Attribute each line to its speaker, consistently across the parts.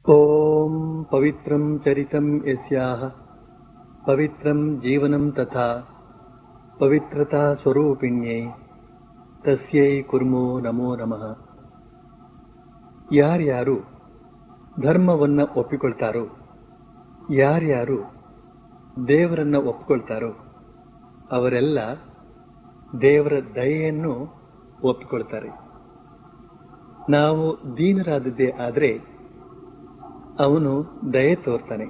Speaker 1: ॐ पवित्रं चरितं यस्याः पवित्रं जीवनं तथा ಪವಿತ್ರತಾ ಸ್ವರೂಪಿಣ್ಯೈ ತಸ್ಯೈ ಕುರ್ಮೋ ನಮೋ ನಮಃ ಯಾರ್ಯಾರು ಧರ್ಮವನ್ನ ಒಪ್ಪಿಕೊಳ್ತಾರೋ ಯಾರ್ಯಾರು ದೇವರನ್ನ ಒಪ್ಪಿಕೊಳ್ತಾರೋ ಅವರೆಲ್ಲ ದೇವರ ದಯೆಯನ್ನು ಒಪ್ಪಿಕೊಳ್ತಾರೆ ನಾವು ದೀನರಾದದ್ದೇ ಆದರೆ ಅವನು ದಯೆ ತೋರ್ತಾನೆ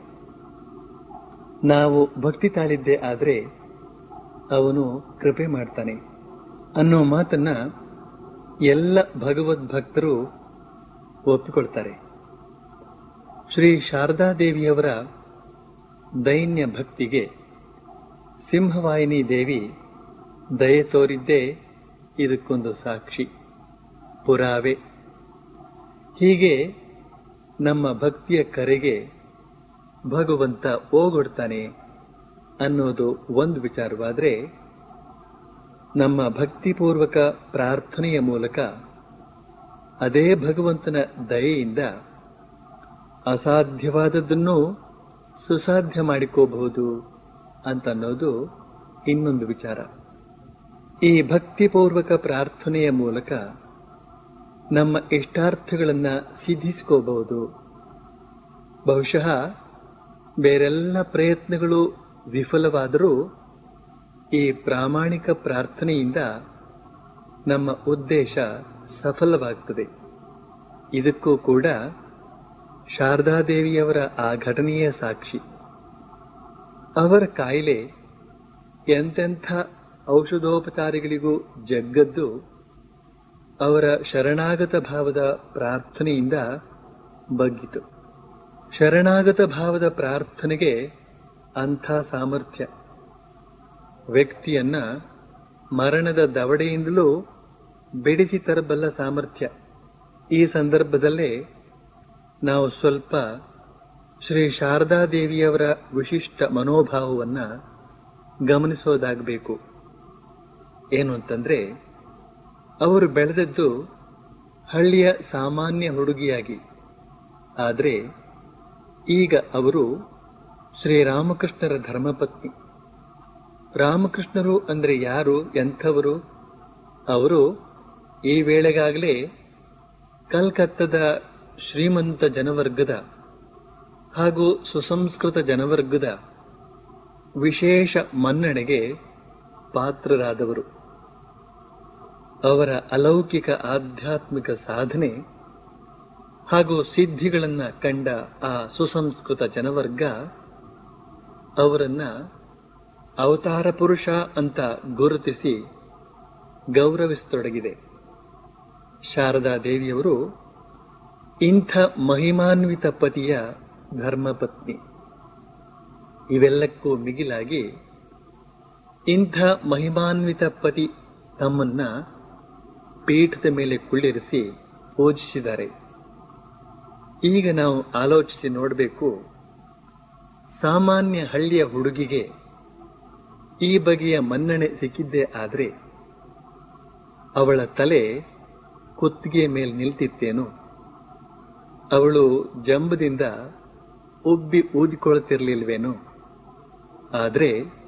Speaker 1: ನಾವು ಭಕ್ತಿ ತಾಳಿದ್ದೇ ಆದರೆ ಅವನು ಕೃಪೆ ಮಾಡ್ತಾನೆ ಅನ್ನೋ ಮಾತನ್ನ ಎಲ್ಲ ಭಗವದ್ ಭಕ್ತರು ಒಪ್ಪಿಕೊಳ್ತಾರೆ ಶ್ರೀ ಶಾರದಾದೇವಿಯವರ ದೈನ್ಯ ಭಕ್ತಿಗೆ ಸಿಂಹವಾಹಿನಿ ದೇವಿ ದಯೆ ತೋರಿದ್ದೇ ಇದಕ್ಕೊಂದು ಸಾಕ್ಷಿ ಪುರಾವೆ ಹೀಗೆ ನಮ್ಮ ಭಕ್ತಿಯ ಕರೆಗೆ ಭಗವಂತ ಓಗೊಡ್ತಾನೆ ಅನ್ನೋದು ಒಂದು ವಿಚಾರವಾದರೆ ನಮ್ಮ ಭಕ್ತಿಪೂರ್ವಕ ಪ್ರಾರ್ಥನೆಯ ಮೂಲಕ ಅದೇ ಭಗವಂತನ ದಯೆಯಿಂದ ಅಸಾಧ್ಯವಾದದ್ದನ್ನು ಸುಸಾಧ್ಯ ಮಾಡಿಕೋಬಹುದು ಅಂತನ್ನೋದು ಇನ್ನೊಂದು ವಿಚಾರ ಈ ಭಕ್ತಿಪೂರ್ವಕ ಪ್ರಾರ್ಥನೆಯ ಮೂಲಕ ನಮ್ಮ ಇಷ್ಟಾರ್ಥಗಳನ್ನ ಸಿದ್ಧಿಸ್ಕೋಬಹುದು ಬಹುಶಃ ಬೇರೆಲ್ಲ ಪ್ರಯತ್ನಗಳು ವಿಫಲವಾದರೂ ಈ ಪ್ರಾಮಾಣಿಕ ಪ್ರಾರ್ಥನೆಯಿಂದ ನಮ್ಮ ಉದ್ದೇಶ ಸಫಲವಾಗ್ತದೆ ಇದಕ್ಕೂ ಕೂಡ ಶಾರದಾದೇವಿಯವರ ಆ ಘಟನೆಯ ಸಾಕ್ಷಿ ಅವರ ಕಾಯಿಲೆ ಎಂತೆಂಥ ಔಷಧೋಪಚಾರಗಳಿಗೂ ಜಗ್ಗದ್ದು ಅವರ ಶರಣಾಗತ ಭಾವದ ಪ್ರಾರ್ಥನೆಯಿಂದ ಬಗ್ಗಿತು ಶರಣಾಗತ ಭಾವದ ಪ್ರಾರ್ಥನೆಗೆ ಅಂಥ ಸಾಮರ್ಥ್ಯ ವ್ಯಕ್ತಿಯನ್ನ ಮರಣದ ದವಡೆಯಿಂದಲೂ ಬಿಡಿಸಿ ತರಬಲ್ಲ ಸಾಮರ್ಥ್ಯ ಈ ಸಂದರ್ಭದಲ್ಲೇ ನಾವು ಸ್ವಲ್ಪ ಶ್ರೀ ಶಾರದಾದೇವಿಯವರ ವಿಶಿಷ್ಟ ಮನೋಭಾವವನ್ನ ಗಮನಿಸೋದಾಗಬೇಕು ಏನು ಅಂತಂದ್ರೆ ಅವರು ಬೆಳೆದದ್ದು ಹಳ್ಳಿಯ ಸಾಮಾನ್ಯ ಹುಡುಗಿಯಾಗಿ ಆದರೆ ಈಗ ಅವರು ಶ್ರೀರಾಮಕೃಷ್ಣರ ಧರ್ಮಪತ್ನಿ ರಾಮಕೃಷ್ಣರು ಅಂದ್ರೆ ಯಾರು ಎಂಥವರು ಅವರು ಈ ವೇಳೆಗಾಗಲೇ ಕಲ್ಕತ್ತದ ಶ್ರೀಮಂತ ಜನವರ್ಗದ ಹಾಗೂ ಸುಸಂಸ್ಕೃತ ಜನವರ್ಗದ ವಿಶೇಷ ಮನ್ನಣೆಗೆ ಪಾತ್ರರಾದವರು ಅವರ ಅಲೌಕಿಕ ಆಧ್ಯಾತ್ಮಿಕ ಸಾಧನೆ ಹಾಗೂ ಸಿದ್ಧಿಗಳನ್ನ ಕಂಡ ಆ ಸುಸಂಸ್ಕೃತ ಜನವರ್ಗ ಅವರನ್ನ ಅವತಾರ ಪುರುಷ ಅಂತ ಗುರುತಿಸಿ ಗೌರವಿಸತೊಡಗಿದೆ ಶಾರದಾ ದೇವಿಯವರು ಇಂಥ ಮಹಿಮಾನ್ವಿತ ಪತಿಯ ಧರ್ಮಪತ್ನಿ ಇವೆಲ್ಲಕ್ಕೂ ಮಿಗಿಲಾಗಿ ಇಂಥ ಮಹಿಮಾನ್ವಿತ ಪತಿ ತಮ್ಮನ್ನ ಪೀಠದ ಮೇಲೆ ಕುಳ್ಳಿರಿಸಿ ಪೂಜಿಸಿದ್ದಾರೆ ಈಗ ನಾವು ಆಲೋಚಿಸಿ ನೋಡಬೇಕು ಸಾಮಾನ್ಯ ಹಳ್ಳಿಯ ಹುಡುಗಿಗೆ ಈ ಬಗೆಯ ಮನ್ನಣೆ ಸಿಕ್ಕಿದ್ದೇ ಆದ್ರೆ ಅವಳ ತಲೆ ಕುತ್ತಿಗೆ ಮೇಲೆ ನಿಲ್ತಿತ್ತೇನು ಅವಳು ಜಂಬದಿಂದ ಉಬ್ಬಿ ಊದಿಕೊಳ್ತಿರ್ಲಿಲ್ವೇನು ಆದ್ರೆ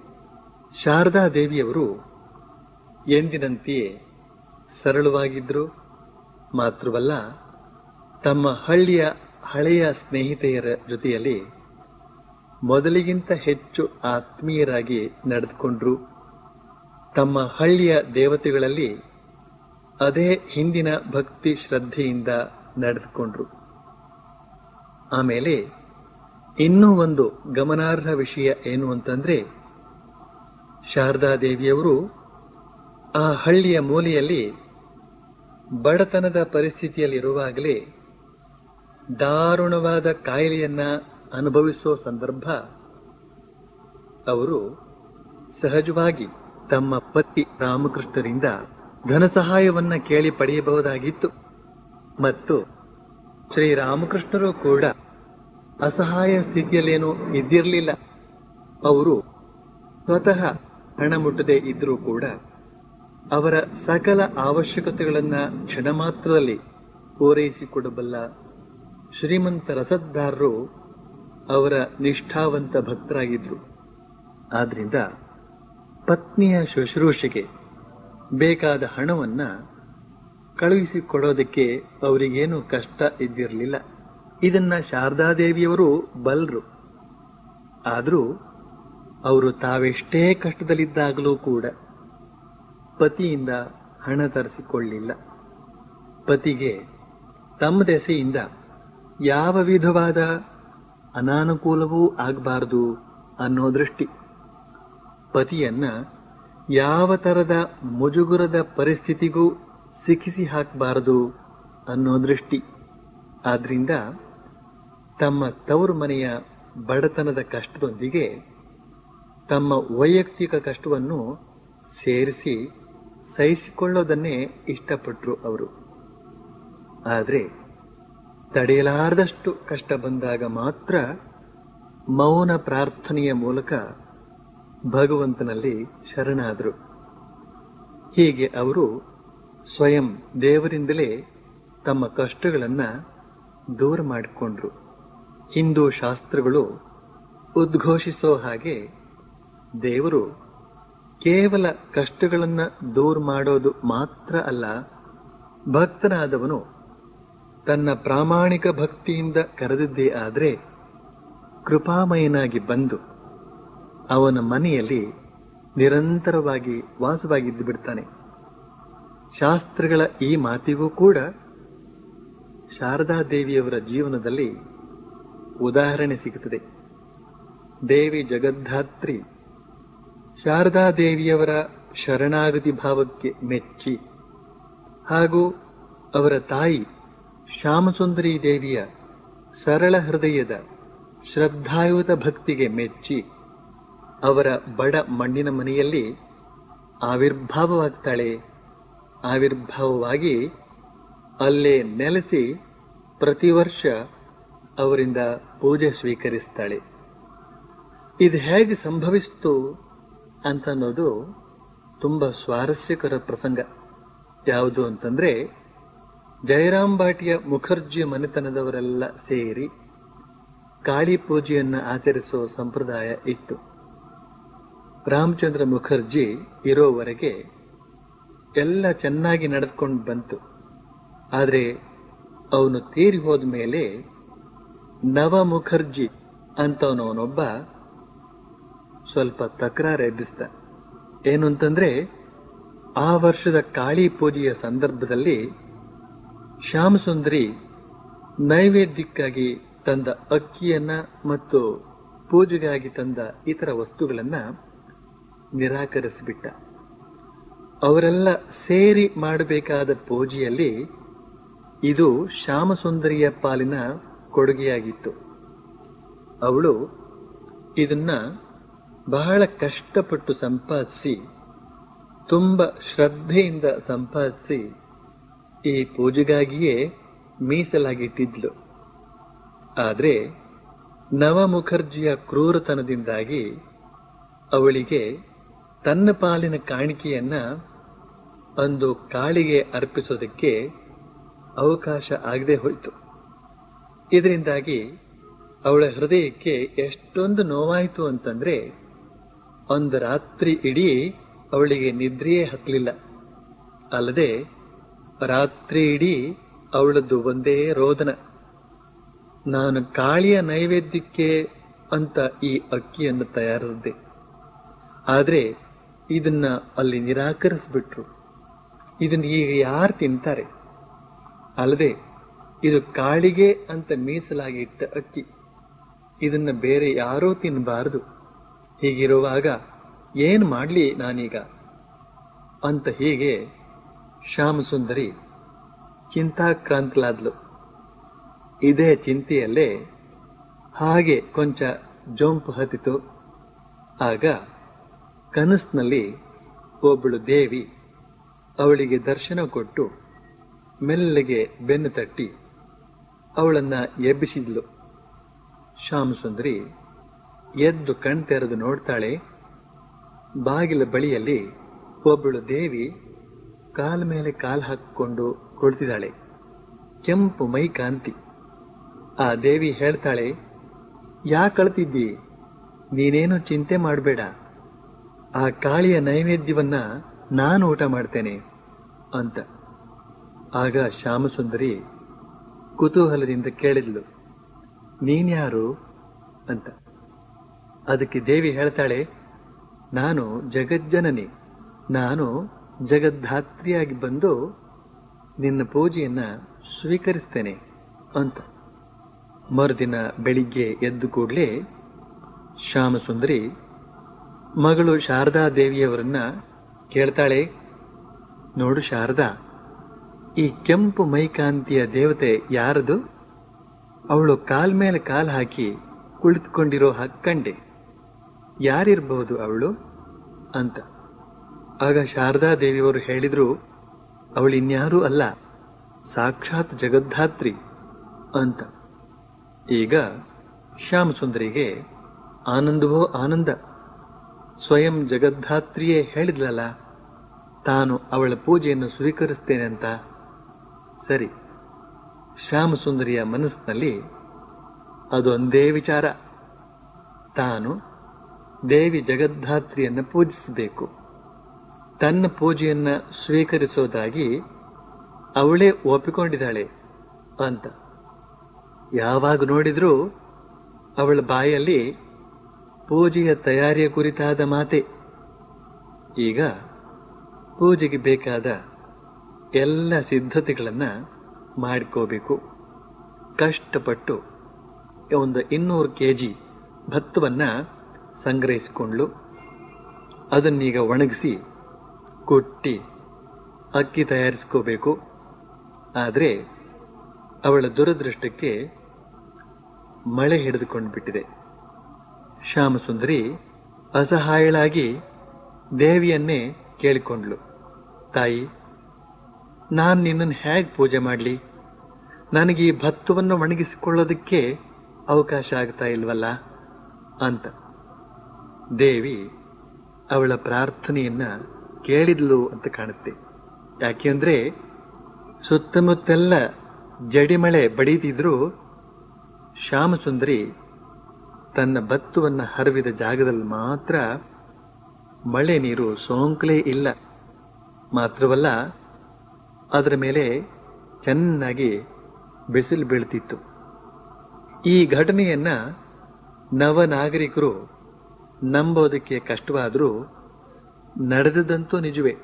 Speaker 1: ಶಾರದಾ ದೇವಿಯವರು ಎಂದಿನಂತೆಯೇ ಸರಳವಾಗಿದ್ರು ಮಾತ್ರವಲ್ಲ ತಮ್ಮ ಹಳ್ಳಿಯ ಹಳೆಯ ಸ್ನೇಹಿತೆಯರ ಜೊತೆಯಲ್ಲಿ ಮೊದಲಿಗಿಂತ ಹೆಚ್ಚು ಆತ್ಮೀಯರಾಗಿ ನಡೆದುಕೊಂಡ್ರು ತಮ್ಮ ಹಳ್ಳಿಯ ದೇವತೆಗಳಲ್ಲಿ ಅದೇ ಹಿಂದಿನ ಭಕ್ತಿ ಶ್ರದ್ಧೆಯಿಂದ ನಡೆದುಕೊಂಡ್ರು ಆಮೇಲೆ ಇನ್ನೂ ಒಂದು ಗಮನಾರ್ಹ ವಿಷಯ ಏನು ಅಂತಂದ್ರೆ ಶಾರದಾದೇವಿಯವರು ಆ ಹಳ್ಳಿಯ ಮೂಲೆಯಲ್ಲಿ ಬಡತನದ ಪರಿಸ್ಥಿತಿಯಲ್ಲಿರುವಾಗಲೇ ದಾರುಣವಾದ ಕಾಯಿಲೆಯನ್ನ ಅನುಭವಿಸೋ ಸಂದರ್ಭ ಅವರು ಸಹಜವಾಗಿ ತಮ್ಮ ಪತಿ ರಾಮಕೃಷ್ಣರಿಂದ ಧನ ಸಹಾಯವನ್ನ ಕೇಳಿ ಪಡೆಯಬಹುದಾಗಿತ್ತು ಮತ್ತು ಶ್ರೀರಾಮಕೃಷ್ಣರು ಕೂಡ ಅಸಹಾಯ ಸ್ಥಿತಿಯಲ್ಲೇನೂ ಇದ್ದಿರಲಿಲ್ಲ ಅವರು ಸ್ವತಃ ಹಣ ಮುಟ್ಟದೇ ಇದ್ರೂ ಕೂಡ ಅವರ ಸಕಲ ಅವಶ್ಯಕತೆಗಳನ್ನ ಕ್ಷಣ ಮಾತ್ರದಲ್ಲಿ ಪೂರೈಸಿಕೊಡಬಲ್ಲ ಶ್ರೀಮಂತ ರಸದ್ದಾರರು ಅವರ ನಿಷ್ಠಾವಂತ ಭಕ್ತರಾಗಿದ್ರು ಆದ್ರಿಂದ ಪತ್ನಿಯ ಶುಶ್ರೂಷೆಗೆ ಬೇಕಾದ ಹಣವನ್ನ ಕಳುಹಿಸಿಕೊಡೋದಕ್ಕೆ ಅವರಿಗೇನು ಕಷ್ಟ ಇದ್ದಿರಲಿಲ್ಲ ಇದನ್ನ ಶಾರದಾದೇವಿಯವರು ಬಲ್ರು ಆದರೂ ಅವರು ತಾವೆಷ್ಟೇ ಕಷ್ಟದಲ್ಲಿದ್ದಾಗಲೂ ಕೂಡ ಪತಿಯಿಂದ ಹಣ ತರಿಸಿಕೊಳ್ಳಿಲ್ಲ ಪತಿಗೆ ತಮ್ಮ ದೆಸೆಯಿಂದ ಯಾವ ವಿಧವಾದ ಅನಾನುಕೂಲವೂ ಆಗಬಾರದು ಅನ್ನೋ ದೃಷ್ಟಿ ಪತಿಯನ್ನ ಯಾವ ತರದ ಮುಜುಗುರದ ಪರಿಸ್ಥಿತಿಗೂ ಸಿಕ್ಕಿಸಿ ಹಾಕಬಾರದು ಅನ್ನೋ ದೃಷ್ಟಿ ಆದ್ರಿಂದ ತಮ್ಮ ತವರು ಮನೆಯ ಬಡತನದ ಕಷ್ಟದೊಂದಿಗೆ ತಮ್ಮ ವೈಯಕ್ತಿಕ ಕಷ್ಟವನ್ನು ಸೇರಿಸಿ ಸಹಿಸಿಕೊಳ್ಳೋದನ್ನೇ ಇಷ್ಟಪಟ್ಟರು ಅವರು ಆದರೆ ತಡೆಯಲಾರದಷ್ಟು ಕಷ್ಟ ಬಂದಾಗ ಮಾತ್ರ ಮೌನ ಪ್ರಾರ್ಥನೆಯ ಮೂಲಕ ಭಗವಂತನಲ್ಲಿ ಶರಣಾದರು ಹೀಗೆ ಅವರು ಸ್ವಯಂ ದೇವರಿಂದಲೇ ತಮ್ಮ ಕಷ್ಟಗಳನ್ನ ದೂರ ಮಾಡಿಕೊಂಡ್ರು ಹಿಂದೂ ಶಾಸ್ತ್ರಗಳು ಉದ್ಘೋಷಿಸೋ ಹಾಗೆ ದೇವರು ಕೇವಲ ಕಷ್ಟಗಳನ್ನ ದೂರ ಮಾಡೋದು ಮಾತ್ರ ಅಲ್ಲ ಭಕ್ತನಾದವನು ತನ್ನ ಪ್ರಾಮಾಣಿಕ ಭಕ್ತಿಯಿಂದ ಕರೆದಿದ್ದೇ ಆದರೆ ಕೃಪಾಮಯನಾಗಿ ಬಂದು ಅವನ ಮನೆಯಲ್ಲಿ ನಿರಂತರವಾಗಿ ವಾಸವಾಗಿದ್ದು ಬಿಡ್ತಾನೆ ಶಾಸ್ತ್ರಗಳ ಈ ಮಾತಿಗೂ ಕೂಡ ಶಾರದಾದೇವಿಯವರ ಜೀವನದಲ್ಲಿ ಉದಾಹರಣೆ ಸಿಗುತ್ತದೆ ದೇವಿ ಜಗದ್ಧಾತ್ರಿ ಶಾರದಾದೇವಿಯವರ ಶರಣಾಗತಿ ಭಾವಕ್ಕೆ ಮೆಚ್ಚಿ ಹಾಗೂ ಅವರ ತಾಯಿ ಶ್ಯಾಮಸುಂದರಿ ದೇವಿಯ ಸರಳ ಹೃದಯದ ಶ್ರದ್ಧಾಯುತ ಭಕ್ತಿಗೆ ಮೆಚ್ಚಿ ಅವರ ಬಡ ಮಣ್ಣಿನ ಮನೆಯಲ್ಲಿ ಆವಿರ್ಭಾವವಾಗ್ತಾಳೆ ಆವಿರ್ಭಾವವಾಗಿ ಅಲ್ಲೇ ನೆಲೆಸಿ ಪ್ರತಿ ವರ್ಷ ಅವರಿಂದ ಪೂಜೆ ಸ್ವೀಕರಿಸ್ತಾಳೆ ಇದು ಹೇಗೆ ಸಂಭವಿಸ್ತು ಅಂತ ಅನ್ನೋದು ತುಂಬಾ ಸ್ವಾರಸ್ಯಕರ ಪ್ರಸಂಗ ಯಾವುದು ಅಂತಂದ್ರೆ ಜಯರಾಮ್ ಬಾಟಿಯ ಮುಖರ್ಜಿಯ ಮನೆತನದವರೆಲ್ಲ ಸೇರಿ ಕಾಳಿ ಪೂಜೆಯನ್ನ ಆಚರಿಸುವ ಸಂಪ್ರದಾಯ ಇತ್ತು ರಾಮಚಂದ್ರ ಮುಖರ್ಜಿ ಇರೋವರೆಗೆ ಎಲ್ಲ ಚೆನ್ನಾಗಿ ನಡೆದುಕೊಂಡು ಬಂತು ಆದರೆ ಅವನು ತೀರಿ ಹೋದ ಮೇಲೆ ನವ ಮುಖರ್ಜಿ ಅಂತವನವನೊಬ್ಬ ಸ್ವಲ್ಪ ತಕರಾರು ಎಬ್ಬಿಸ್ದ ಏನು ಅಂತಂದ್ರೆ ಆ ವರ್ಷದ ಕಾಳಿ ಪೂಜೆಯ ಸಂದರ್ಭದಲ್ಲಿ ಶ್ಯಾಮಸುಂದರಿ ನೈವೇದ್ಯಕ್ಕಾಗಿ ತಂದ ಅಕ್ಕಿಯನ್ನ ಮತ್ತು ಪೂಜೆಗಾಗಿ ತಂದ ಇತರ ವಸ್ತುಗಳನ್ನ ನಿರಾಕರಿಸಿಬಿಟ್ಟ ಅವರೆಲ್ಲ ಸೇರಿ ಮಾಡಬೇಕಾದ ಪೂಜೆಯಲ್ಲಿ ಇದು ಶ್ಯಾಮಸುಂದರಿಯ ಪಾಲಿನ ಕೊಡುಗೆಯಾಗಿತ್ತು ಅವಳು ಇದನ್ನ ಬಹಳ ಕಷ್ಟಪಟ್ಟು ಸಂಪಾದಿಸಿ ತುಂಬ ಶ್ರದ್ಧೆಯಿಂದ ಸಂಪಾದಿಸಿ ಈ ಪೂಜೆಗಾಗಿಯೇ ಮೀಸಲಾಗಿಟ್ಟಿದ್ಲು ಆದರೆ ನವ ಮುಖರ್ಜಿಯ ಕ್ರೂರತನದಿಂದಾಗಿ ಅವಳಿಗೆ ತನ್ನ ಪಾಲಿನ ಕಾಣಿಕೆಯನ್ನ ಒಂದು ಕಾಳಿಗೆ ಅರ್ಪಿಸೋದಕ್ಕೆ ಅವಕಾಶ ಆಗದೆ ಹೋಯಿತು ಇದರಿಂದಾಗಿ ಅವಳ ಹೃದಯಕ್ಕೆ ಎಷ್ಟೊಂದು ನೋವಾಯಿತು ಅಂತಂದ್ರೆ ಒಂದು ರಾತ್ರಿ ಇಡೀ ಅವಳಿಗೆ ನಿದ್ರೆಯೇ ಹತ್ತಲಿಲ್ಲ ಅಲ್ಲದೆ ರಾತ್ರಿ ಇಡೀ ಅವಳದ್ದು ಒಂದೇ ರೋದನ ನಾನು ಕಾಳಿಯ ನೈವೇದ್ಯಕ್ಕೆ ಅಂತ ಈ ಅಕ್ಕಿಯನ್ನು ತಯಾರಿಸಿದ್ದೆ ಆದ್ರೆ ಇದನ್ನ ಅಲ್ಲಿ ನಿರಾಕರಿಸ್ಬಿಟ್ರು ಇದನ್ನ ಈಗ ಯಾರು ತಿಂತಾರೆ ಅಲ್ಲದೆ ಇದು ಕಾಳಿಗೆ ಅಂತ ಮೀಸಲಾಗಿ ಇಟ್ಟ ಅಕ್ಕಿ ಇದನ್ನ ಬೇರೆ ಯಾರೂ ತಿನ್ನಬಾರದು ಹೀಗಿರುವಾಗ ಏನ್ ಮಾಡ್ಲಿ ನಾನೀಗ ಅಂತ ಹೀಗೆ ಶ್ಯಾಮಸುಂದರಿ ಚಿಂತಾಕ್ರಾಂತಲಾದ್ಲು ಇದೇ ಚಿಂತೆಯಲ್ಲೇ ಹಾಗೆ ಕೊಂಚ ಜೊಂಪು ಹತ್ತಿತು ಆಗ ಕನಸಿನಲ್ಲಿ ಒಬ್ಬಳು ದೇವಿ ಅವಳಿಗೆ ದರ್ಶನ ಕೊಟ್ಟು ಮೆಲ್ಲಗೆ ಬೆನ್ನು ತಟ್ಟಿ ಅವಳನ್ನ ಎಬ್ಬಿಸಿದ್ಲು ಶ್ಯಾಮಸುಂದರಿ ಎದ್ದು ಕಣ್ತೆರೆದು ನೋಡ್ತಾಳೆ ಬಾಗಿಲ ಬಳಿಯಲ್ಲಿ ಒಬ್ಬಳು ದೇವಿ ಕಾಲ ಮೇಲೆ ಕಾಲು ಹಾಕಿಕೊಂಡು ಕುಳಿತಿದ್ದಾಳೆ ಕೆಂಪು ಮೈ ಕಾಂತಿ ಆ ದೇವಿ ಹೇಳ್ತಾಳೆ ಯಾಕೆ ಕಳ್ತಿದ್ದಿ ನೀನೇನು ಚಿಂತೆ ಮಾಡಬೇಡ ಆ ಕಾಳಿಯ ನೈವೇದ್ಯವನ್ನ ನಾನು ಊಟ ಮಾಡ್ತೇನೆ ಅಂತ ಆಗ ಶ್ಯಾಮಸುಂದರಿ ಕುತೂಹಲದಿಂದ ಕೇಳಿದ್ಲು ನೀನ್ಯಾರು ಅಂತ ಅದಕ್ಕೆ ದೇವಿ ಹೇಳ್ತಾಳೆ ನಾನು ಜಗಜ್ಜನನಿ ನಾನು ಜಗದ್ಧಾತ್ರಿಯಾಗಿ ಬಂದು ನಿನ್ನ ಪೂಜೆಯನ್ನ ಸ್ವೀಕರಿಸ್ತೇನೆ ಅಂತ ಮರುದಿನ ಬೆಳಿಗ್ಗೆ ಎದ್ದು ಕೂಡಲೇ ಶ್ಯಾಮಸುಂದರಿ ಮಗಳು ಶಾರದಾ ದೇವಿಯವರನ್ನ ಕೇಳ್ತಾಳೆ ನೋಡು ಶಾರದಾ ಈ ಕೆಂಪು ಮೈಕಾಂತಿಯ ದೇವತೆ ಯಾರದು ಅವಳು ಕಾಲ್ ಮೇಲೆ ಕಾಲ್ ಹಾಕಿ ಕುಳಿತುಕೊಂಡಿರೋ ಹಕ್ಕಂಡೆ ಯಾರಿರಬಹುದು ಅವಳು ಅಂತ ಆಗ ಶಾರದಾ ದೇವಿಯವರು ಹೇಳಿದ್ರು ಅವಳು ಇನ್ಯಾರೂ ಅಲ್ಲ ಸಾಕ್ಷಾತ್ ಜಗದ್ಧಾತ್ರಿ ಅಂತ ಈಗ ಶ್ಯಾಮಸುಂದರಿಗೆ ಆನಂದವೋ ಆನಂದ ಸ್ವಯಂ ಜಗದ್ಧಾತ್ರಿಯೇ ಹೇಳಿದ್ಲಲ್ಲ ತಾನು ಅವಳ ಪೂಜೆಯನ್ನು ಸ್ವೀಕರಿಸ್ತೇನೆ ಅಂತ ಸರಿ ಶ್ಯಾಮಸುಂದರಿಯ ಮನಸ್ಸಿನಲ್ಲಿ ಅದೊಂದೇ ವಿಚಾರ ತಾನು ದೇವಿ ಜಗದ್ಧಾತ್ರಿಯನ್ನ ಪೂಜಿಸಬೇಕು ತನ್ನ ಪೂಜೆಯನ್ನ ಸ್ವೀಕರಿಸೋದಾಗಿ ಅವಳೇ ಒಪ್ಪಿಕೊಂಡಿದ್ದಾಳೆ ಅಂತ ಯಾವಾಗ ನೋಡಿದ್ರೂ ಅವಳ ಬಾಯಲ್ಲಿ ಪೂಜೆಯ ತಯಾರಿಯ ಕುರಿತಾದ ಮಾತೆ ಈಗ ಪೂಜೆಗೆ ಬೇಕಾದ ಎಲ್ಲ ಸಿದ್ಧತೆಗಳನ್ನ ಮಾಡಿಕೋಬೇಕು ಕಷ್ಟಪಟ್ಟು ಒಂದು ಇನ್ನೂರು ಕೆಜಿ ಭತ್ತವನ್ನ ಸಂಗ್ರಹಿಸಿಕೊಂಡ್ಲು ಅದನ್ನೀಗ ಒಣಗಿಸಿ ಕುಟ್ಟಿ ಅಕ್ಕಿ ತಯಾರಿಸ್ಕೋಬೇಕು ಆದರೆ ಅವಳ ದುರದೃಷ್ಟಕ್ಕೆ ಮಳೆ ಹಿಡಿದುಕೊಂಡು ಬಿಟ್ಟಿದೆ ಶ್ಯಾಮಸುಂದರಿ ಅಸಹಾಯಳಾಗಿ ದೇವಿಯನ್ನೇ ಕೇಳಿಕೊಂಡ್ಲು ತಾಯಿ ನಾನು ನಿನ್ನನ್ನು ಹೇಗೆ ಪೂಜೆ ಮಾಡಲಿ ನನಗೆ ಈ ಭತ್ತವನ್ನು ಒಣಗಿಸಿಕೊಳ್ಳೋದಕ್ಕೆ ಅವಕಾಶ ಆಗ್ತಾ ಇಲ್ವಲ್ಲ ಅಂತ ದೇವಿ ಅವಳ ಪ್ರಾರ್ಥನೆಯನ್ನ ಕೇಳಿದ್ಲು ಅಂತ ಕಾಣುತ್ತೆ ಯಾಕೆಂದ್ರೆ ಸುತ್ತಮುತ್ತೆಲ್ಲ ಜಡಿಮಳೆ ಬಡೀತಿದ್ರು ಶ್ಯಾಮಸುಂದರಿ ತನ್ನ ಭತ್ತವನ್ನ ಹರವಿದ ಜಾಗದಲ್ಲಿ ಮಾತ್ರ ಮಳೆ ನೀರು ಸೋಂಕಲೇ ಇಲ್ಲ ಮಾತ್ರವಲ್ಲ ಅದರ ಮೇಲೆ ಚೆನ್ನಾಗಿ ಬಿಸಿಲು ಬೀಳ್ತಿತ್ತು ಈ ಘಟನೆಯನ್ನ ನವನಾಗರಿಕರು ನಂಬೋದಕ್ಕೆ ಕಷ್ಟವಾದರೂ ನಡೆದದಂತೂ ನಿಜವೇ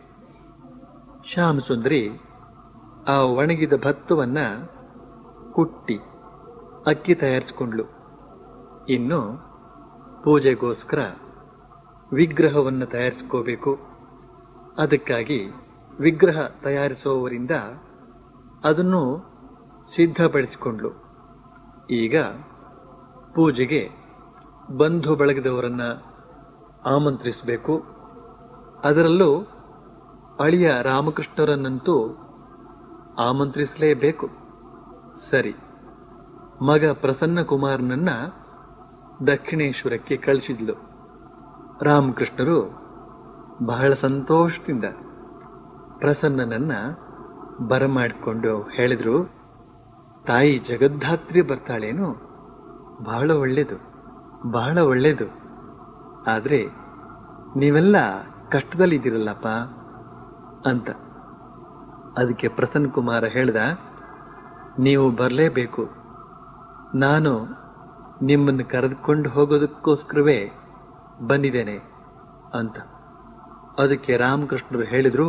Speaker 1: ಶ್ಯಾಮಸುಂದರಿ ಆ ಒಣಗಿದ ಭತ್ತವನ್ನ ಕುಟ್ಟಿ ಅಕ್ಕಿ ತಯಾರಿಸಿಕೊಂಡ್ಲು ಇನ್ನು ಪೂಜೆಗೋಸ್ಕರ ವಿಗ್ರಹವನ್ನು ತಯಾರಿಸ್ಕೋಬೇಕು ಅದಕ್ಕಾಗಿ ವಿಗ್ರಹ ತಯಾರಿಸುವವರಿಂದ ಅದನ್ನು ಸಿದ್ಧಪಡಿಸಿಕೊಂಡ್ಲು ಈಗ ಪೂಜೆಗೆ ಬಂಧು ಬಳಗದವರನ್ನ ಆಮಂತ್ರಿಸಬೇಕು ಅದರಲ್ಲೂ ಅಳಿಯ ರಾಮಕೃಷ್ಣರನ್ನಂತೂ ಆಮಂತ್ರಿಸಲೇಬೇಕು ಸರಿ ಮಗ ಪ್ರಸನ್ನ ಕುಮಾರನನ್ನ ದಕ್ಷಿಣೇಶ್ವರಕ್ಕೆ ಕಳಿಸಿದ್ಲು ರಾಮಕೃಷ್ಣರು ಬಹಳ ಸಂತೋಷದಿಂದ ಪ್ರಸನ್ನನನ್ನ ಬರಮಾಡಿಕೊಂಡು ಹೇಳಿದ್ರು ತಾಯಿ ಜಗದ್ಧಾತ್ರಿ ಬರ್ತಾಳೇನು ಬಹಳ ಒಳ್ಳೇದು ಬಹಳ ಒಳ್ಳೇದು ಆದ್ರೆ ನೀವೆಲ್ಲ ಕಷ್ಟದಲ್ಲಿದ್ದೀರಲ್ಲಪ್ಪ ಅಂತ ಅದಕ್ಕೆ ಪ್ರಸನ್ನ ಕುಮಾರ ಹೇಳ್ದ ನೀವು ಬರಲೇಬೇಕು ನಾನು ನಿಮ್ಮನ್ನು ಕರೆದುಕೊಂಡು ಹೋಗೋದಕ್ಕೋಸ್ಕರವೇ ಬಂದಿದ್ದೇನೆ ಅಂತ ಅದಕ್ಕೆ ರಾಮಕೃಷ್ಣರು ಹೇಳಿದ್ರು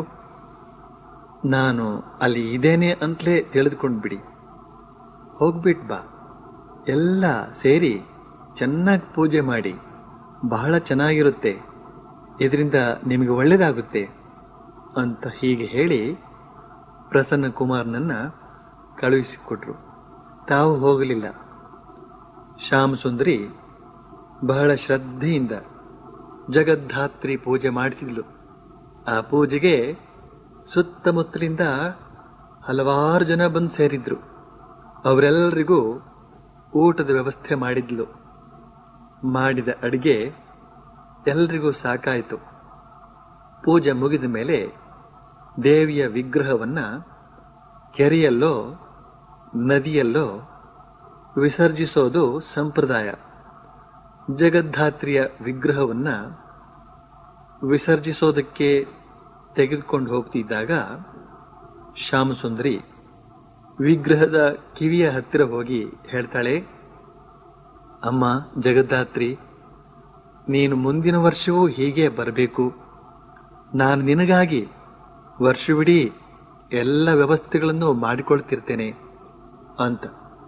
Speaker 1: ನಾನು ಅಲ್ಲಿ ಇದ್ದೇನೆ ಅಂತಲೇ ತಿಳಿದುಕೊಂಡು ಬಿಡಿ ಹೋಗ್ಬಿಟ್ ಬಾ ಎಲ್ಲ ಸೇರಿ ಚೆನ್ನಾಗಿ ಪೂಜೆ ಮಾಡಿ ಬಹಳ ಚೆನ್ನಾಗಿರುತ್ತೆ ಇದರಿಂದ ನಿಮಗೆ ಒಳ್ಳೇದಾಗುತ್ತೆ ಅಂತ ಹೀಗೆ ಹೇಳಿ ಪ್ರಸನ್ನ ಕುಮಾರ್ನನ್ನ ಕಳುಹಿಸಿಕೊಟ್ರು ತಾವು ಹೋಗಲಿಲ್ಲ ಶ್ಯಾಮಸುಂದರಿ ಬಹಳ ಶ್ರದ್ಧೆಯಿಂದ ಜಗದ್ಧಾತ್ರಿ ಪೂಜೆ ಮಾಡಿಸಿದ್ಲು ಆ ಪೂಜೆಗೆ ಸುತ್ತಮುತ್ತಲಿಂದ ಹಲವಾರು ಜನ ಬಂದು ಸೇರಿದ್ರು ಅವರೆಲ್ಲರಿಗೂ ಊಟದ ವ್ಯವಸ್ಥೆ ಮಾಡಿದ್ಲು ಮಾಡಿದ ಅಡಿಗೆ ಎಲ್ರಿಗೂ ಸಾಕಾಯಿತು ಪೂಜೆ ಮುಗಿದ ಮೇಲೆ ದೇವಿಯ ವಿಗ್ರಹವನ್ನ ಕೆರೆಯಲ್ಲೋ ನದಿಯಲ್ಲೋ ವಿಸರ್ಜಿಸೋದು ಸಂಪ್ರದಾಯ ಜಗದ್ಧಾತ್ರಿಯ ವಿಗ್ರಹವನ್ನ ವಿಸರ್ಜಿಸೋದಕ್ಕೆ ತೆಗೆದುಕೊಂಡು ಹೋಗ್ತಿದ್ದಾಗ ಶ್ಯಾಮಸುಂದರಿ ವಿಗ್ರಹದ ಕಿವಿಯ ಹತ್ತಿರ ಹೋಗಿ ಹೇಳ್ತಾಳೆ ಅಮ್ಮ ಜಗದ್ಧಾತ್ರಿ ನೀನು ಮುಂದಿನ ವರ್ಷವೂ ಹೀಗೆ ಬರಬೇಕು ನಾನು ನಿನಗಾಗಿ ವರ್ಷವಿಡೀ ಎಲ್ಲ ವ್ಯವಸ್ಥೆಗಳನ್ನು ಮಾಡಿಕೊಳ್ತಿರ್ತೇನೆ ಅಂತ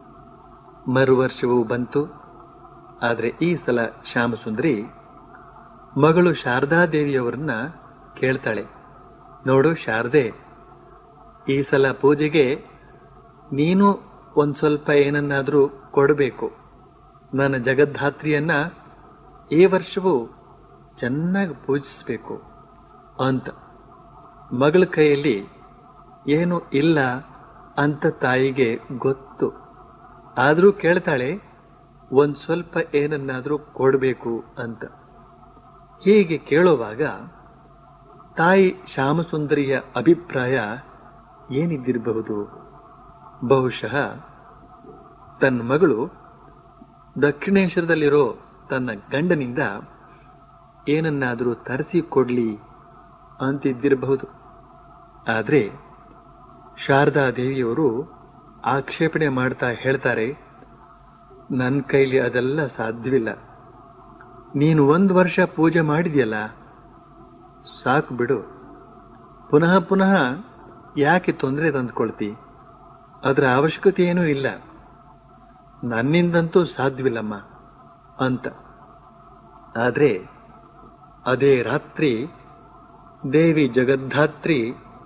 Speaker 1: ಮರು ವರ್ಷವೂ ಬಂತು ಆದರೆ ಈ ಸಲ ಶ್ಯಾಮಸುಂದರಿ ಮಗಳು ಶಾರದಾದೇವಿಯವರನ್ನ ಕೇಳ್ತಾಳೆ ನೋಡು ಶಾರದೆ ಈ ಸಲ ಪೂಜೆಗೆ ನೀನು ಒಂದ್ ಸ್ವಲ್ಪ ಏನನ್ನಾದ್ರೂ ಕೊಡಬೇಕು ನನ್ನ ಜಗದ್ಧಾತ್ರಿಯನ್ನ ಈ ವರ್ಷವೂ ಚೆನ್ನಾಗಿ ಪೂಜಿಸಬೇಕು ಅಂತ ಮಗಳ ಕೈಯಲ್ಲಿ ಏನು ಇಲ್ಲ ಅಂತ ತಾಯಿಗೆ ಗೊತ್ತು ಆದರೂ ಕೇಳ್ತಾಳೆ ಒಂದ್ ಸ್ವಲ್ಪ ಏನನ್ನಾದ್ರೂ ಕೊಡಬೇಕು ಅಂತ ಹೀಗೆ ಕೇಳುವಾಗ ತಾಯಿ ಶ್ಯಾಮಸುಂದರಿಯ ಅಭಿಪ್ರಾಯ ಏನಿದ್ದಿರಬಹುದು ಬಹುಶಃ ತನ್ನ ಮಗಳು ದಕ್ಷಿಣೇಶ್ವರದಲ್ಲಿರೋ ತನ್ನ ಗಂಡನಿಂದ ಏನನ್ನಾದರೂ ತರಿಸಿ ಕೊಡ್ಲಿ ಅಂತಿದ್ದಿರಬಹುದು ಆದರೆ ಶಾರದಾ ದೇವಿಯವರು ಆಕ್ಷೇಪಣೆ ಮಾಡ್ತಾ ಹೇಳ್ತಾರೆ ನನ್ನ ಕೈಲಿ ಅದೆಲ್ಲ ಸಾಧ್ಯವಿಲ್ಲ ನೀನು ಒಂದು ವರ್ಷ ಪೂಜೆ ಮಾಡಿದ್ಯಲ್ಲ ಸಾಕು ಬಿಡು ಪುನಃ ಪುನಃ ಯಾಕೆ ತೊಂದರೆ ತಂದುಕೊಳ್ತಿ ಅದರ ಅವಶ್ಯಕತೆ ಏನೂ ಇಲ್ಲ ನನ್ನಿಂದಂತೂ ಸಾಧ್ಯವಿಲ್ಲಮ್ಮ ಅಂತ ಆದರೆ ಅದೇ ರಾತ್ರಿ ದೇವಿ ಜಗದ್ಧಾತ್ರಿ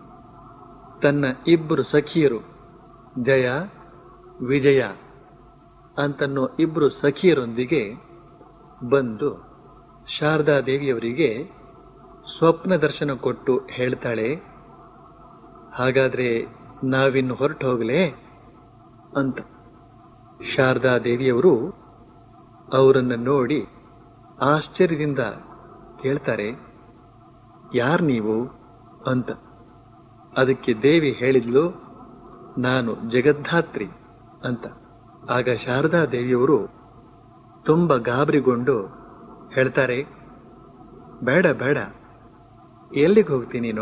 Speaker 1: ತನ್ನ ಇಬ್ಬರು ಸಖಿಯರು ಜಯ ವಿಜಯ ಅಂತನ್ನೋ ಇಬ್ಬರು ಸಖಿಯರೊಂದಿಗೆ ಬಂದು ಶಾರದಾ ದೇವಿಯವರಿಗೆ ಸ್ವಪ್ನ ದರ್ಶನ ಕೊಟ್ಟು ಹೇಳ್ತಾಳೆ ಹಾಗಾದ್ರೆ ನಾವಿನ್ನು ಹೊರಟು ಹೋಗಲೇ ಅಂತ ಶಾರದಾ ದೇವಿಯವರು ಅವರನ್ನ ನೋಡಿ ಆಶ್ಚರ್ಯದಿಂದ ಕೇಳ್ತಾರೆ ಯಾರ್ ನೀವು ಅಂತ ಅದಕ್ಕೆ ದೇವಿ ಹೇಳಿದ್ಲು ನಾನು ಜಗದ್ಧಾತ್ರಿ ಅಂತ ಆಗ ಶಾರದಾ ದೇವಿಯವರು ತುಂಬ ಗಾಬರಿಗೊಂಡು ಹೇಳ್ತಾರೆ ಬೇಡ ಬೇಡ ಎಲ್ಲಿಗೆ ಹೋಗ್ತೀನಿ ನೀನು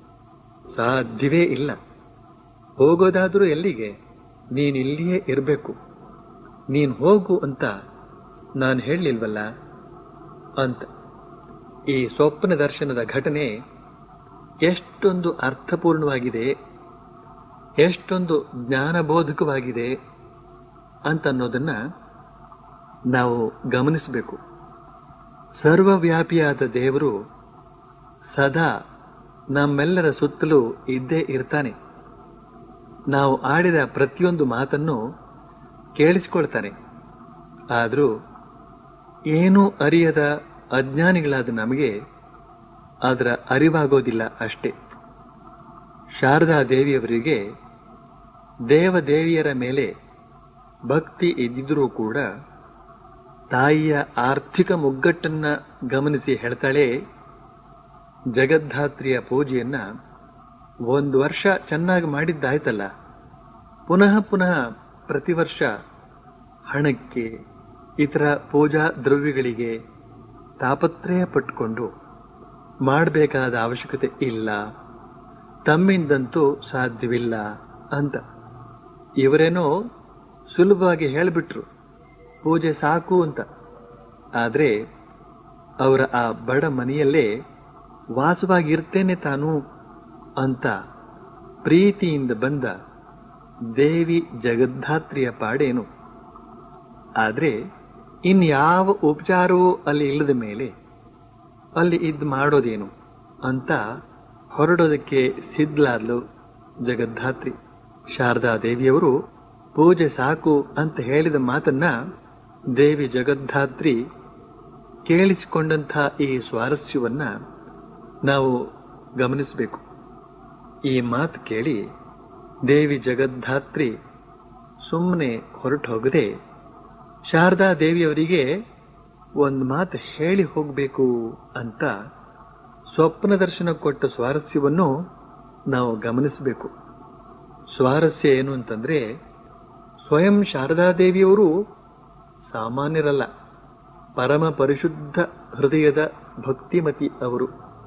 Speaker 1: ಸಾಧ್ಯವೇ ಇಲ್ಲ ಹೋಗೋದಾದ್ರೂ ಎಲ್ಲಿಗೆ ನೀನ್ ಇಲ್ಲಿಯೇ ಇರಬೇಕು ನೀನ್ ಹೋಗು ಅಂತ ನಾನು ಹೇಳಲಿಲ್ವಲ್ಲ ಅಂತ ಈ ಸ್ವಪ್ನ ದರ್ಶನದ ಘಟನೆ ಎಷ್ಟೊಂದು ಅರ್ಥಪೂರ್ಣವಾಗಿದೆ ಎಷ್ಟೊಂದು ಜ್ಞಾನಬೋಧಕವಾಗಿದೆ ಅಂತ ಅನ್ನೋದನ್ನ ನಾವು ಗಮನಿಸಬೇಕು ಸರ್ವವ್ಯಾಪಿಯಾದ ದೇವರು ಸದಾ ನಮ್ಮೆಲ್ಲರ ಸುತ್ತಲೂ ಇದ್ದೇ ಇರ್ತಾನೆ ನಾವು ಆಡಿದ ಪ್ರತಿಯೊಂದು ಮಾತನ್ನು ಕೇಳಿಸಿಕೊಳ್ತಾನೆ ಆದರೂ ಏನೂ ಅರಿಯದ ಅಜ್ಞಾನಿಗಳಾದ ನಮಗೆ ಅದರ ಅರಿವಾಗೋದಿಲ್ಲ ಅಷ್ಟೇ ಶಾರದಾ ದೇವಿಯವರಿಗೆ ದೇವದೇವಿಯರ ಮೇಲೆ ಭಕ್ತಿ ಇದ್ದಿದ್ರೂ ಕೂಡ ತಾಯಿಯ ಆರ್ಥಿಕ ಮುಗ್ಗಟ್ಟನ್ನ ಗಮನಿಸಿ ಹೇಳ್ತಾಳೆ ಜಗದ್ಧಾತ್ರಿಯ ಪೂಜೆಯನ್ನ ಒಂದು ವರ್ಷ ಚೆನ್ನಾಗಿ ಮಾಡಿದ್ದಾಯ್ತಲ್ಲ ಪುನಃ ಪುನಃ ಪ್ರತಿ ವರ್ಷ ಹಣಕ್ಕೆ ಇತರ ಪೂಜಾ ದ್ರವ್ಯಗಳಿಗೆ ತಾಪತ್ರಯ ಪಟ್ಟುಕೊಂಡು ಮಾಡಬೇಕಾದ ಅವಶ್ಯಕತೆ ಇಲ್ಲ ತಮ್ಮಿಂದಂತೂ ಸಾಧ್ಯವಿಲ್ಲ ಅಂತ ಇವರೇನೋ ಸುಲಭವಾಗಿ ಹೇಳಿಬಿಟ್ರು ಪೂಜೆ ಸಾಕು ಅಂತ ಆದರೆ ಅವರ ಆ ಬಡ ಮನೆಯಲ್ಲೇ ವಾಸವಾಗಿರ್ತೇನೆ ತಾನು ಅಂತ ಪ್ರೀತಿಯಿಂದ ಬಂದ ದೇವಿ ಜಗದ್ಧಾತ್ರಿಯ ಪಾಡೇನು ಆದರೆ ಇನ್ಯಾವ ಉಪಚಾರವೂ ಅಲ್ಲಿ ಇಲ್ಲದ ಮೇಲೆ ಅಲ್ಲಿ ಇದ್ ಮಾಡೋದೇನು ಅಂತ ಹೊರಡೋದಕ್ಕೆ ಸಿದ್ಧಲಾದ್ಲು ಜಗದ್ಧಾತ್ರಿ ಶಾರದಾ ದೇವಿಯವರು ಪೂಜೆ ಸಾಕು ಅಂತ ಹೇಳಿದ ಮಾತನ್ನ ದೇವಿ ಜಗದ್ಧಾತ್ರಿ ಕೇಳಿಸಿಕೊಂಡಂಥ ಈ ಸ್ವಾರಸ್ಯವನ್ನ ನಾವು ಗಮನಿಸಬೇಕು ಈ ಮಾತು ಕೇಳಿ ದೇವಿ ಜಗದ್ಧಾತ್ರಿ ಸುಮ್ಮನೆ ಹೊರಟು ಹೋಗದೆ ಶಾರದಾ ದೇವಿಯವರಿಗೆ ಒಂದು ಮಾತು ಹೇಳಿ ಹೋಗಬೇಕು ಅಂತ ಸ್ವಪ್ನ ದರ್ಶನ ಕೊಟ್ಟ ಸ್ವಾರಸ್ಯವನ್ನು ನಾವು ಗಮನಿಸಬೇಕು ಸ್ವಾರಸ್ಯ ಏನು ಅಂತಂದ್ರೆ ಸ್ವಯಂ ಶಾರದಾದೇವಿಯವರು ಸಾಮಾನ್ಯರಲ್ಲ ಪರಮ ಪರಿಶುದ್ಧ ಹೃದಯದ ಭಕ್ತಿಮತಿ ಅವರು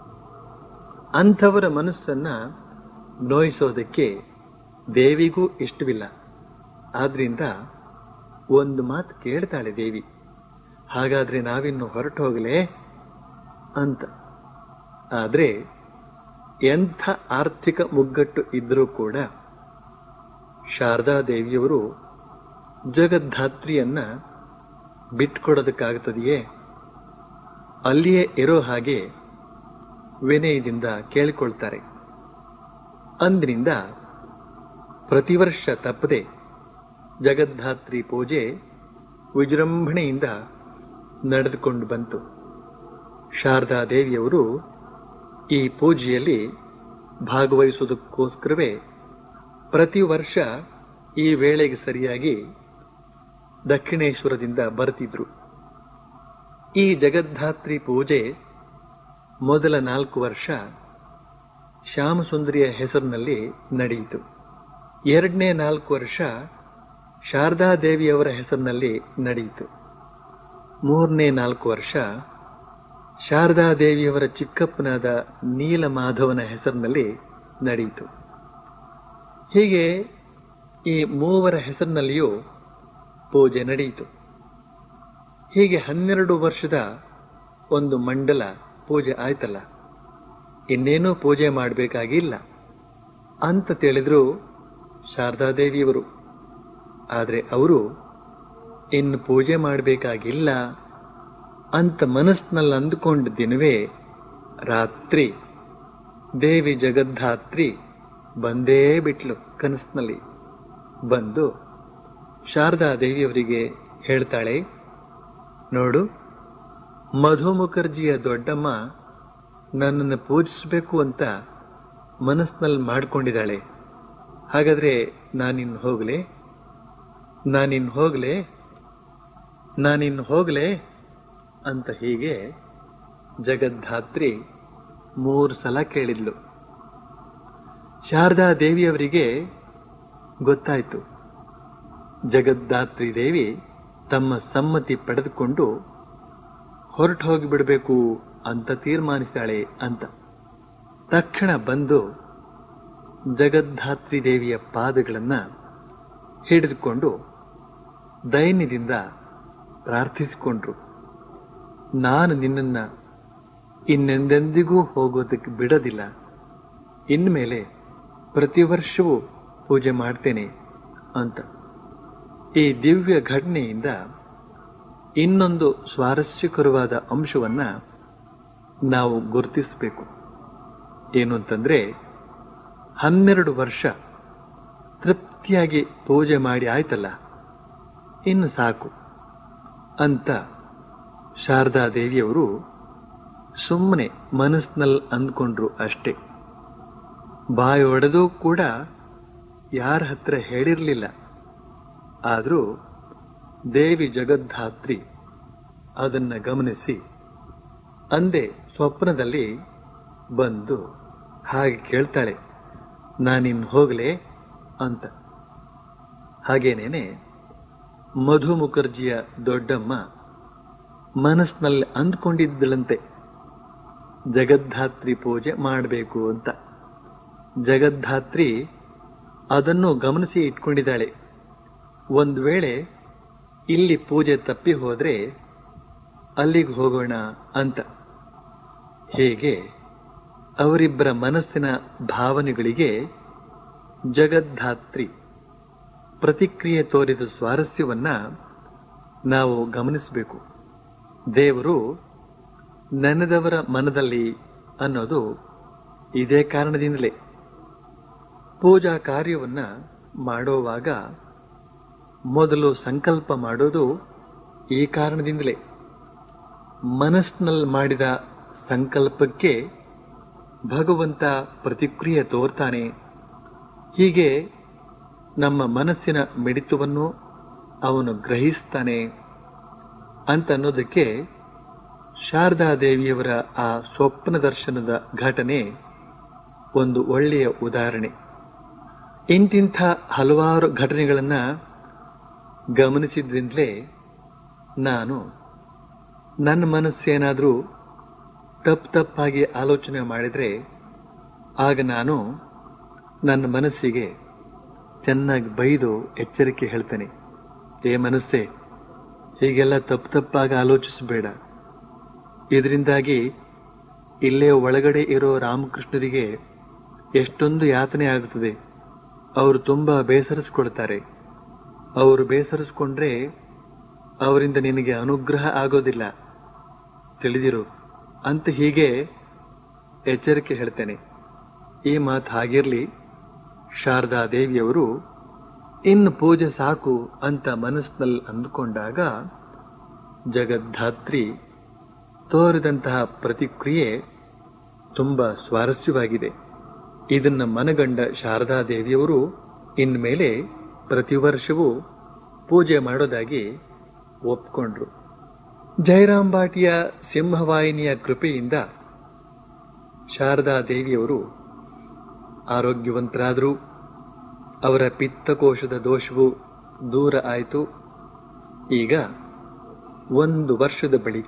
Speaker 1: ಅಂಥವರ ಮನಸ್ಸನ್ನ ನೋಯಿಸೋದಕ್ಕೆ ದೇವಿಗೂ ಇಷ್ಟವಿಲ್ಲ ಆದ್ರಿಂದ ಒಂದು ಮಾತು ಕೇಳ್ತಾಳೆ ದೇವಿ ಹಾಗಾದ್ರೆ ನಾವಿನ್ನು ಹೊರಟು ಹೋಗಲೇ ಅಂತ ಆದ್ರೆ ಎಂಥ ಆರ್ಥಿಕ ಮುಗ್ಗಟ್ಟು ಇದ್ರೂ ಕೂಡ ಶಾರದಾದೇವಿಯವರು ಜಗದ್ಧಾತ್ರಿಯನ್ನ ಬಿಟ್ಕೊಡೋದಕ್ಕಾಗುತ್ತದೆಯೇ ಅಲ್ಲಿಯೇ ಇರೋ ಹಾಗೆ ವಿನಯದಿಂದ ಕೇಳಿಕೊಳ್ತಾರೆ ಅಂದಿನಿಂದ ಪ್ರತಿ ವರ್ಷ ತಪ್ಪದೆ ಜಗದ್ಧಾತ್ರಿ ಪೂಜೆ ವಿಜೃಂಭಣೆಯಿಂದ ನಡೆದುಕೊಂಡು ಬಂತು ಶಾರದಾದೇವಿಯವರು ಈ ಪೂಜೆಯಲ್ಲಿ ಭಾಗವಹಿಸುವುದಕ್ಕೋಸ್ಕರವೇ ಪ್ರತಿ ವರ್ಷ ಈ ವೇಳೆಗೆ ಸರಿಯಾಗಿ ದಕ್ಷಿಣೇಶ್ವರದಿಂದ ಬರ್ತಿದ್ರು ಈ ಜಗದ್ಧಾತ್ರಿ ಪೂಜೆ ಮೊದಲ ನಾಲ್ಕು ವರ್ಷ ಶ್ಯಾಮಸುಂದರಿಯ ಹೆಸರಿನಲ್ಲಿ ನಡೆಯಿತು ಎರಡನೇ ನಾಲ್ಕು ವರ್ಷ ಶಾರದಾದೇವಿಯವರ ಹೆಸರಿನಲ್ಲಿ ನಡೆಯಿತು ಮೂರನೇ ನಾಲ್ಕು ವರ್ಷ ಶಾರದಾದೇವಿಯವರ ಚಿಕ್ಕಪ್ಪನಾದ ನೀಲಮಾಧವನ ಹೆಸರಿನಲ್ಲಿ ನಡೆಯಿತು ಹೀಗೆ ಈ ಮೂವರ ಹೆಸರಿನಲ್ಲಿಯೂ ಪೂಜೆ ನಡೆಯಿತು ಹೀಗೆ ಹನ್ನೆರಡು ವರ್ಷದ ಒಂದು ಮಂಡಲ ಪೂಜೆ ಆಯ್ತಲ್ಲ ಇನ್ನೇನೂ ಪೂಜೆ ಮಾಡಬೇಕಾಗಿಲ್ಲ ಅಂತ ತಿಳಿದ್ರು ಶಾರದಾದೇವಿಯವರು ಆದರೆ ಅವರು ಇನ್ನು ಪೂಜೆ ಮಾಡಬೇಕಾಗಿಲ್ಲ ಅಂತ ಮನಸ್ಸಿನಲ್ಲಿ ಅಂದುಕೊಂಡ ದಿನವೇ ರಾತ್ರಿ ದೇವಿ ಜಗದ್ಧಾತ್ರಿ ಬಂದೇ ಬಿಟ್ಲು ಕನಸಿನಲ್ಲಿ ಬಂದು ಶಾರದಾ ದೇವಿಯವರಿಗೆ ಹೇಳ್ತಾಳೆ ನೋಡು ಮಧು ಮುಖರ್ಜಿಯ ದೊಡ್ಡಮ್ಮ ನನ್ನನ್ನು ಪೂಜಿಸಬೇಕು ಅಂತ ಮನಸ್ಸಿನಲ್ಲಿ ಮಾಡ್ಕೊಂಡಿದ್ದಾಳೆ ಹಾಗಾದ್ರೆ ನಾನಿನ್ನು ಹೋಗ್ಲೆ ನಾನಿನ್ನು ಹೋಗ್ಲೆ ನಾನಿನ್ನು ಹೋಗ್ಲೆ ಅಂತ ಹೀಗೆ ಜಗದ್ಧಾತ್ರಿ ಮೂರು ಸಲ ಕೇಳಿದ್ಲು ಶಾರದಾ ದೇವಿಯವರಿಗೆ ಗೊತ್ತಾಯ್ತು ಜಗದ್ಧಾತ್ರಿ ದೇವಿ ತಮ್ಮ ಸಮ್ಮತಿ ಪಡೆದುಕೊಂಡು ಹೊರಟು ಹೋಗಿಬಿಡಬೇಕು ಅಂತ ತೀರ್ಮಾನಿಸಿದಾಳೆ ಅಂತ ತಕ್ಷಣ ಬಂದು ಜಗದ್ಧಾತ್ರಿ ದೇವಿಯ ಪಾದಗಳನ್ನ ಹಿಡಿದುಕೊಂಡು ದೈನ್ಯದಿಂದ ಪ್ರಾರ್ಥಿಸಿಕೊಂಡ್ರು ನಾನು ನಿನ್ನನ್ನ ಇನ್ನೆಂದೆಂದಿಗೂ ಹೋಗೋದಕ್ಕೆ ಬಿಡೋದಿಲ್ಲ ಇನ್ಮೇಲೆ ಪ್ರತಿ ವರ್ಷವೂ ಪೂಜೆ ಮಾಡ್ತೇನೆ ಅಂತ ಈ ದಿವ್ಯ ಘಟನೆಯಿಂದ ಇನ್ನೊಂದು ಸ್ವಾರಸ್ಯಕರವಾದ ಅಂಶವನ್ನ ನಾವು ಗುರುತಿಸಬೇಕು ಏನು ಅಂತಂದ್ರೆ ಹನ್ನೆರಡು ವರ್ಷ ತೃಪ್ತಿಯಾಗಿ ಪೂಜೆ ಮಾಡಿ ಆಯ್ತಲ್ಲ ಇನ್ನು ಸಾಕು ಅಂತ ಶಾರದಾ ದೇವಿಯವರು ಸುಮ್ಮನೆ ಮನಸ್ಸಿನಲ್ಲಿ ಅಂದ್ಕೊಂಡ್ರು ಅಷ್ಟೇ ಬಾಯಿ ಒಡೆದು ಕೂಡ ಯಾರ ಹತ್ರ ಹೇಳಿರಲಿಲ್ಲ ಆದರೂ ದೇವಿ ಜಗದ್ಧಾತ್ರಿ ಅದನ್ನ ಗಮನಿಸಿ ಅಂದೆ ಸ್ವಪ್ನದಲ್ಲಿ ಬಂದು ಹಾಗೆ ಕೇಳ್ತಾಳೆ ನಾನಿನ್ ಹೋಗ್ಲೆ ಅಂತ ಹಾಗೇನೇನೆ ಮಧು ಮುಖರ್ಜಿಯ ದೊಡ್ಡಮ್ಮ ಮನಸ್ಸಿನಲ್ಲಿ ಅಂದ್ಕೊಂಡಿದ್ದಳಂತೆ ಜಗದ್ಧಾತ್ರಿ ಪೂಜೆ ಮಾಡಬೇಕು ಅಂತ ಜಗದ್ಧಾತ್ರಿ ಅದನ್ನು ಗಮನಿಸಿ ಇಟ್ಕೊಂಡಿದ್ದಾಳೆ ಒಂದು ವೇಳೆ ಇಲ್ಲಿ ಪೂಜೆ ತಪ್ಪಿ ಹೋದ್ರೆ ಅಲ್ಲಿಗೆ ಹೋಗೋಣ ಅಂತ ಹೇಗೆ ಅವರಿಬ್ಬರ ಮನಸ್ಸಿನ ಭಾವನೆಗಳಿಗೆ ಜಗದ್ಧಾತ್ರಿ ಪ್ರತಿಕ್ರಿಯೆ ತೋರಿದ ಸ್ವಾರಸ್ಯವನ್ನ ನಾವು ಗಮನಿಸಬೇಕು ದೇವರು ನೆನೆದವರ ಮನದಲ್ಲಿ ಅನ್ನೋದು ಇದೇ ಕಾರಣದಿಂದಲೇ ಪೂಜಾ ಕಾರ್ಯವನ್ನ ಮಾಡೋವಾಗ ಮೊದಲು ಸಂಕಲ್ಪ ಮಾಡೋದು ಈ ಕಾರಣದಿಂದಲೇ ಮನಸ್ಸಿನಲ್ಲಿ ಮಾಡಿದ ಸಂಕಲ್ಪಕ್ಕೆ ಭಗವಂತ ಪ್ರತಿಕ್ರಿಯೆ ತೋರ್ತಾನೆ ಹೀಗೆ ನಮ್ಮ ಮನಸ್ಸಿನ ಮಿಡಿತವನ್ನು ಅವನು ಗ್ರಹಿಸ್ತಾನೆ ಅಂತ ಅನ್ನೋದಕ್ಕೆ ಶಾರದಾದೇವಿಯವರ ಆ ಸ್ವಪ್ನ ದರ್ಶನದ ಘಟನೆ ಒಂದು ಒಳ್ಳೆಯ ಉದಾಹರಣೆ ಇಂತಿಂಥ ಹಲವಾರು ಘಟನೆಗಳನ್ನ ಗಮನಿಸಿದ್ರಿಂದಲೇ ನಾನು ನನ್ನ ಮನಸ್ಸೇನಾದರೂ ತಪ್ಪು ತಪ್ಪಾಗಿ ಆಲೋಚನೆ ಮಾಡಿದರೆ ಆಗ ನಾನು ನನ್ನ ಮನಸ್ಸಿಗೆ ಚೆನ್ನಾಗಿ ಬೈದು ಎಚ್ಚರಿಕೆ ಹೇಳ್ತೇನೆ ಏ ಮನಸ್ಸೇ ಹೀಗೆಲ್ಲ ತಪ್ಪು ತಪ್ಪಾಗಿ ಆಲೋಚಿಸಬೇಡ ಇದರಿಂದಾಗಿ ಇಲ್ಲೇ ಒಳಗಡೆ ಇರೋ ರಾಮಕೃಷ್ಣರಿಗೆ ಎಷ್ಟೊಂದು ಯಾತನೆ ಆಗುತ್ತದೆ ಅವರು ತುಂಬಾ ಬೇಸರಿಸ್ಕೊಳ್ತಾರೆ ಅವರು ಬೇಸರಿಸ್ಕೊಂಡ್ರೆ ಅವರಿಂದ ನಿನಗೆ ಅನುಗ್ರಹ ಆಗೋದಿಲ್ಲ ತಿಳಿದಿರು ಅಂತ ಹೀಗೆ ಎಚ್ಚರಿಕೆ ಹೇಳ್ತೇನೆ ಈ ಮಾತು ಹಾಗಿರ್ಲಿ ಶಾರದಾ ದೇವಿಯವರು ಇನ್ನು ಪೂಜೆ ಸಾಕು ಅಂತ ಮನಸ್ಸಿನಲ್ಲಿ ಅಂದುಕೊಂಡಾಗ ಜಗದ್ಧಾತ್ರಿ ತೋರಿದಂತಹ ಪ್ರತಿಕ್ರಿಯೆ ತುಂಬಾ ಸ್ವಾರಸ್ಯವಾಗಿದೆ ಇದನ್ನ ಮನಗಂಡ ಶಾರದಾ ದೇವಿಯವರು ಇನ್ಮೇಲೆ ಪ್ರತಿ ವರ್ಷವೂ ಪೂಜೆ ಮಾಡೋದಾಗಿ ಒಪ್ಕೊಂಡ್ರು ಜಯರಾಮ್ ಬಾಟಿಯ ಸಿಂಹವಾಹಿನಿಯ ಕೃಪೆಯಿಂದ ಶಾರದಾ ದೇವಿಯವರು ಆರೋಗ್ಯವಂತರಾದರು ಅವರ ಪಿತ್ತಕೋಶದ ದೋಷವು ದೂರ ಆಯಿತು ಈಗ ಒಂದು ವರ್ಷದ ಬಳಿಕ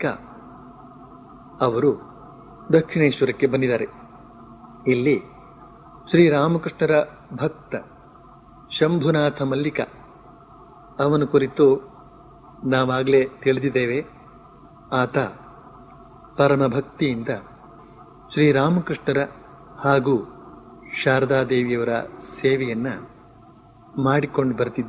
Speaker 1: ಅವರು ದಕ್ಷಿಣೇಶ್ವರಕ್ಕೆ ಬಂದಿದ್ದಾರೆ ಇಲ್ಲಿ ಶ್ರೀರಾಮಕೃಷ್ಣರ ಭಕ್ತ ಶಂಭುನಾಥ ಮಲ್ಲಿಕ ಅವನ ಕುರಿತು ನಾವಾಗಲೇ ತಿಳಿದಿದ್ದೇವೆ ಆತ ಪರಮ ಭಕ್ತಿಯಿಂದ ಶ್ರೀರಾಮಕೃಷ್ಣರ ಹಾಗೂ ಶಾರದಾದೇವಿಯವರ ಸೇವೆಯನ್ನ ಮಾಡಿಕೊಂಡು ಬರ್ತಿದ್ದ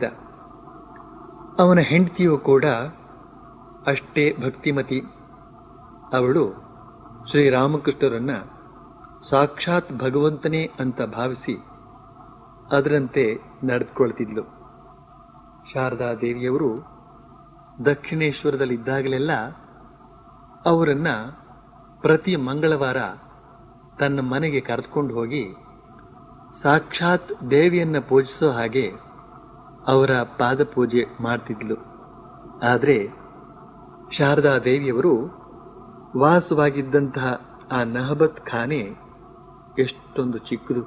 Speaker 1: ಅವನ ಹೆಂಡತಿಯೂ ಕೂಡ ಅಷ್ಟೇ ಭಕ್ತಿಮತಿ ಅವಳು ಶ್ರೀರಾಮಕೃಷ್ಣರನ್ನ ಸಾಕ್ಷಾತ್ ಭಗವಂತನೇ ಅಂತ ಭಾವಿಸಿ ಅದರಂತೆ ನಡೆದುಕೊಳ್ತಿದ್ಲು ಶಾರದಾ ದೇವಿಯವರು ದಕ್ಷಿಣೇಶ್ವರದಲ್ಲಿದ್ದಾಗಲೆಲ್ಲ ಅವರನ್ನ ಪ್ರತಿ ಮಂಗಳವಾರ ತನ್ನ ಮನೆಗೆ ಕರೆದುಕೊಂಡು ಹೋಗಿ ಸಾಕ್ಷಾತ್ ದೇವಿಯನ್ನ ಪೂಜಿಸೋ ಹಾಗೆ ಅವರ ಪಾದಪೂಜೆ ಮಾಡ್ತಿದ್ಲು ಆದರೆ ಶಾರದಾ ದೇವಿಯವರು ವಾಸವಾಗಿದ್ದಂತಹ ಆ ನಹಬತ್ ಖಾನೆ ಎಷ್ಟೊಂದು ಚಿಕ್ಕದು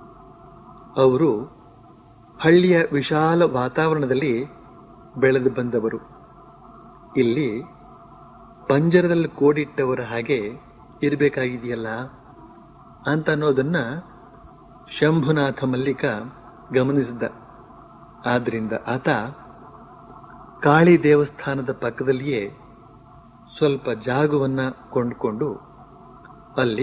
Speaker 1: ಅವರು ಹಳ್ಳಿಯ ವಿಶಾಲ ವಾತಾವರಣದಲ್ಲಿ ಬೆಳೆದು ಬಂದವರು ಇಲ್ಲಿ ಪಂಜರದಲ್ಲಿ ಕೋಡಿಟ್ಟವರ ಹಾಗೆ ಇರಬೇಕಾಗಿದೆಯಲ್ಲ ಅಂತ ಅನ್ನೋದನ್ನ ಶಂಭುನಾಥ ಮಲ್ಲಿಕ ಗಮನಿಸಿದ್ದ ಆದ್ರಿಂದ ಆತ ಕಾಳಿ ದೇವಸ್ಥಾನದ ಪಕ್ಕದಲ್ಲಿಯೇ ಸ್ವಲ್ಪ ಜಾಗವನ್ನ ಕೊಂಡುಕೊಂಡು ಅಲ್ಲಿ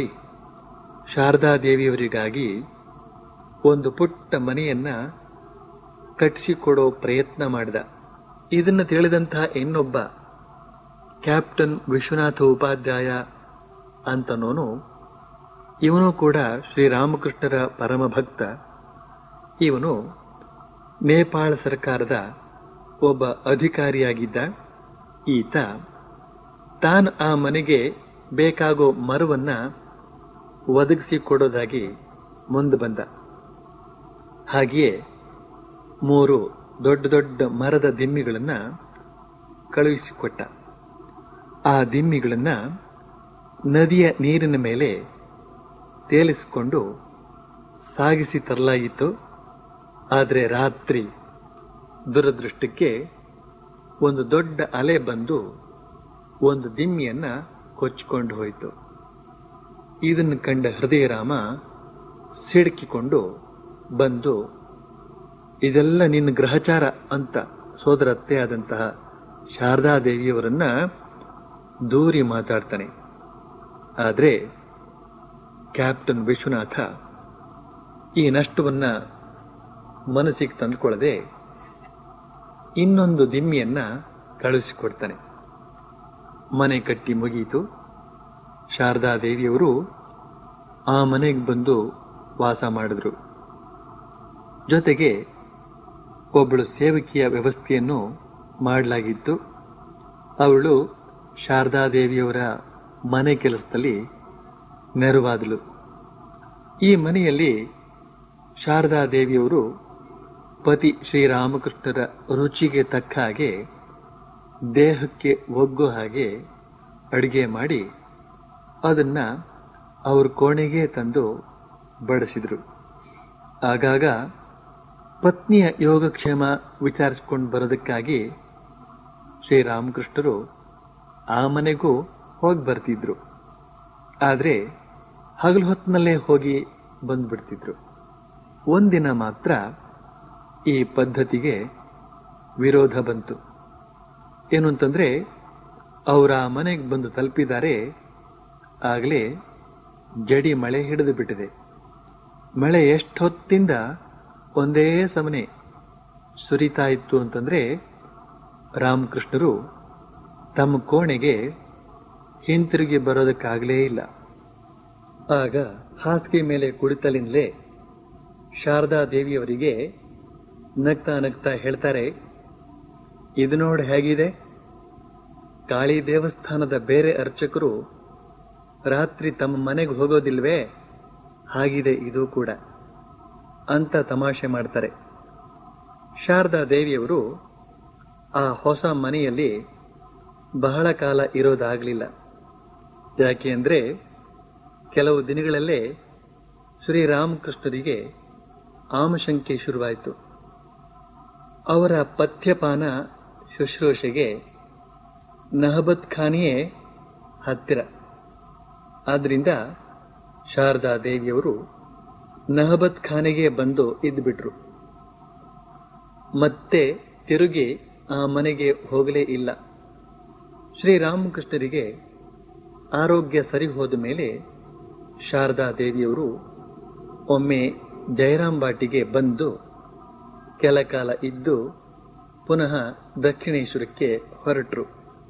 Speaker 1: ಶಾರದಾದೇವಿಯವರಿಗಾಗಿ ಒಂದು ಪುಟ್ಟ ಮನೆಯನ್ನ ಕಟ್ಟಿಸಿಕೊಡೋ ಪ್ರಯತ್ನ ಮಾಡಿದ ಇದನ್ನು ತಿಳಿದಂತಹ ಇನ್ನೊಬ್ಬ ಕ್ಯಾಪ್ಟನ್ ವಿಶ್ವನಾಥ ಉಪಾಧ್ಯಾಯ ಅಂತನೋನು ಇವನು ಕೂಡ ಶ್ರೀರಾಮಕೃಷ್ಣರ ಪರಮ ಭಕ್ತ ಇವನು ನೇಪಾಳ ಸರ್ಕಾರದ ಒಬ್ಬ ಅಧಿಕಾರಿಯಾಗಿದ್ದ ಈತ ತಾನು ಆ ಮನೆಗೆ ಬೇಕಾಗೋ ಮರವನ್ನ ಒದಗಿಸಿಕೊಡೋದಾಗಿ ಮುಂದೆ ಬಂದ ಹಾಗೆಯೇ ಮೂರು ದೊಡ್ಡ ದೊಡ್ಡ ಮರದ ದಿಮ್ಮಿಗಳನ್ನ ಕಳುಹಿಸಿಕೊಟ್ಟ ಆ ದಿಮ್ಮಿಗಳನ್ನ ನದಿಯ ನೀರಿನ ಮೇಲೆ ತೇಲಿಸಿಕೊಂಡು ಸಾಗಿಸಿ ತರಲಾಗಿತ್ತು ಆದರೆ ರಾತ್ರಿ ದುರದೃಷ್ಟಕ್ಕೆ ಒಂದು ದೊಡ್ಡ ಅಲೆ ಬಂದು ಒಂದು ದಿಮ್ಮಿಯನ್ನ ಕೊಚ್ಚಿಕೊಂಡು ಹೋಯಿತು ಇದನ್ನು ಕಂಡ ಹೃದಯರಾಮ ಸಿಡುಕಿಕೊಂಡು ಬಂದು ಇದೆಲ್ಲ ನಿನ್ನ ಗ್ರಹಚಾರ ಅಂತ ಸೋದರತ್ತೆ ಆದಂತಹ ಶಾರದಾದೇವಿಯವರನ್ನ ದೂರಿ ಮಾತಾಡ್ತಾನೆ ಆದರೆ ಕ್ಯಾಪ್ಟನ್ ವಿಶ್ವನಾಥ ಈ ನಷ್ಟವನ್ನ ಮನಸ್ಸಿಗೆ ತಂದುಕೊಳ್ಳದೆ ಇನ್ನೊಂದು ದಿಮ್ಮಿಯನ್ನ ಕಳುಹಿಸಿಕೊಡ್ತಾನೆ ಮನೆ ಕಟ್ಟಿ ಮುಗಿಯಿತು ಶಾರದಾದೇವಿಯವರು ಆ ಮನೆಗೆ ಬಂದು ವಾಸ ಮಾಡಿದ್ರು ಜೊತೆಗೆ ಒಬ್ಬಳು ಸೇವಕಿಯ ವ್ಯವಸ್ಥೆಯನ್ನು ಮಾಡಲಾಗಿತ್ತು ಅವಳು ಶಾರದಾದೇವಿಯವರ ಮನೆ ಕೆಲಸದಲ್ಲಿ ನೆರವಾದಳು ಈ ಮನೆಯಲ್ಲಿ ಶಾರದಾದೇವಿಯವರು ಪತಿ ಶ್ರೀರಾಮಕೃಷ್ಣರ ರುಚಿಗೆ ತಕ್ಕ ಹಾಗೆ ದೇಹಕ್ಕೆ ಒಗ್ಗೋ ಹಾಗೆ ಅಡಿಗೆ ಮಾಡಿ ಅದನ್ನ ಅವ್ರ ಕೋಣೆಗೆ ತಂದು ಬಡಿಸಿದ್ರು ಆಗಾಗ ಪತ್ನಿಯ ಯೋಗಕ್ಷೇಮ ವಿಚಾರಿಸಿಕೊಂಡು ಬರೋದಕ್ಕಾಗಿ ಶ್ರೀರಾಮಕೃಷ್ಣರು ಆ ಮನೆಗೂ ಹೋಗಿ ಬರ್ತಿದ್ರು ಆದರೆ ಹಗಲು ಹೊತ್ತಿನಲ್ಲೇ ಹೋಗಿ ಬಂದ್ಬಿಡ್ತಿದ್ರು ಒಂದಿನ ಮಾತ್ರ ಈ ಪದ್ಧತಿಗೆ ವಿರೋಧ ಬಂತು ಏನು ಅಂತಂದ್ರೆ ಅವರ ಮನೆಗೆ ಬಂದು ತಲುಪಿದ್ದಾರೆ ಆಗಲೇ ಜಡಿ ಮಳೆ ಹಿಡಿದು ಬಿಟ್ಟಿದೆ ಮಳೆ ಎಷ್ಟೊತ್ತಿಂದ ಒಂದೇ ಸಮನೆ ಸುರಿತಾ ಇತ್ತು ಅಂತಂದ್ರೆ ರಾಮಕೃಷ್ಣರು ತಮ್ಮ ಕೋಣೆಗೆ ಹಿಂತಿರುಗಿ ಬರೋದಕ್ಕಾಗಲೇ ಇಲ್ಲ ಆಗ ಹಾಸಿಗೆ ಮೇಲೆ ಕುಳಿತಲಿಂದಲೇ ಶಾರದಾ ದೇವಿಯವರಿಗೆ ನಗ್ತಾ ನಗ್ತಾ ಹೇಳ್ತಾರೆ ಇದು ನೋಡಿ ಹೇಗಿದೆ ಕಾಳಿ ದೇವಸ್ಥಾನದ ಬೇರೆ ಅರ್ಚಕರು ರಾತ್ರಿ ತಮ್ಮ ಮನೆಗೆ ಹೋಗೋದಿಲ್ವೇ ಹಾಗಿದೆ ಇದು ಕೂಡ ಅಂತ ತಮಾಷೆ ಮಾಡ್ತಾರೆ ಶಾರದಾ ದೇವಿಯವರು ಆ ಹೊಸ ಮನೆಯಲ್ಲಿ ಬಹಳ ಕಾಲ ಇರೋದಾಗಲಿಲ್ಲ ಯಾಕೆ ಅಂದ್ರೆ ಕೆಲವು ದಿನಗಳಲ್ಲೇ ಶ್ರೀರಾಮಕೃಷ್ಣರಿಗೆ ಆಮಶಂಕೆ ಶುರುವಾಯಿತು ಅವರ ಪಥ್ಯಪಾನ ಶುಶ್ರೂಷೆಗೆ ನಹಬತ್ ಖಾನಿಯೇ ಹತ್ತಿರ ಆದ್ರಿಂದ ಶಾರದಾ ದೇವಿಯವರು ನಹಬತ್ ಖಾನೆಗೆ ಬಂದು ಇದ್ದುಬಿಟ್ರು ಮತ್ತೆ ತಿರುಗಿ ಆ ಮನೆಗೆ ಹೋಗಲೇ ಇಲ್ಲ ಶ್ರೀರಾಮಕೃಷ್ಣರಿಗೆ ಆರೋಗ್ಯ ಸರಿ ಹೋದ ಮೇಲೆ ಶಾರದಾ ದೇವಿಯವರು ಒಮ್ಮೆ ಜಯರಾಮ್ ಬಾಟಿಗೆ ಬಂದು ಕೆಲ ಕಾಲ ಇದ್ದು ಪುನಃ ದಕ್ಷಿಣೇಶ್ವರಕ್ಕೆ ಹೊರಟರು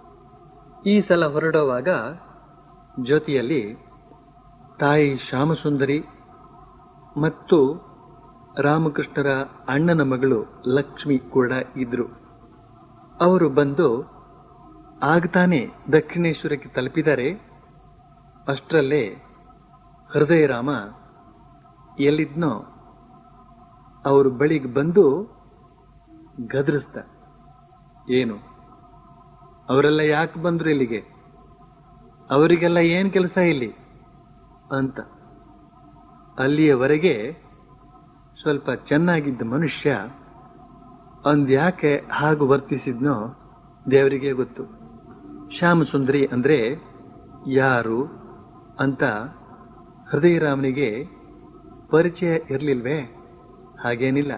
Speaker 1: ಈ ಸಲ ಹೊರಡುವಾಗ ಜೊತೆಯಲ್ಲಿ ತಾಯಿ ಶ್ಯಾಮಸುಂದರಿ ಮತ್ತು ರಾಮಕೃಷ್ಣರ ಅಣ್ಣನ ಮಗಳು ಲಕ್ಷ್ಮಿ ಕೂಡ ಇದ್ರು ಅವರು ಬಂದು ಆಗ್ತಾನೆ ದಕ್ಷಿಣೇಶ್ವರಕ್ಕೆ ತಲುಪಿದರೆ ಅಷ್ಟರಲ್ಲೇ ಹೃದಯರಾಮ ಎಲ್ಲಿದ್ನೋ ಅವರು ಬಳಿಗೆ ಬಂದು ಗದರಿಸ್ದ ಏನು ಅವರೆಲ್ಲ ಯಾಕೆ ಬಂದ್ರು ಇಲ್ಲಿಗೆ ಅವರಿಗೆಲ್ಲ ಏನ್ ಕೆಲಸ ಇಲ್ಲಿ ಅಂತ ಅಲ್ಲಿಯವರೆಗೆ ಸ್ವಲ್ಪ ಚೆನ್ನಾಗಿದ್ದ ಮನುಷ್ಯ ಅಂದ್ಯಾಕೆ ಹಾಗೆ ವರ್ತಿಸಿದ್ನೋ ದೇವರಿಗೆ ಗೊತ್ತು ಶ್ಯಾಮಸುಂದರಿ ಅಂದ್ರೆ ಯಾರು ಅಂತ ಹೃದಯರಾಮನಿಗೆ ಪರಿಚಯ ಇರಲಿಲ್ವೇ ಹಾಗೇನಿಲ್ಲ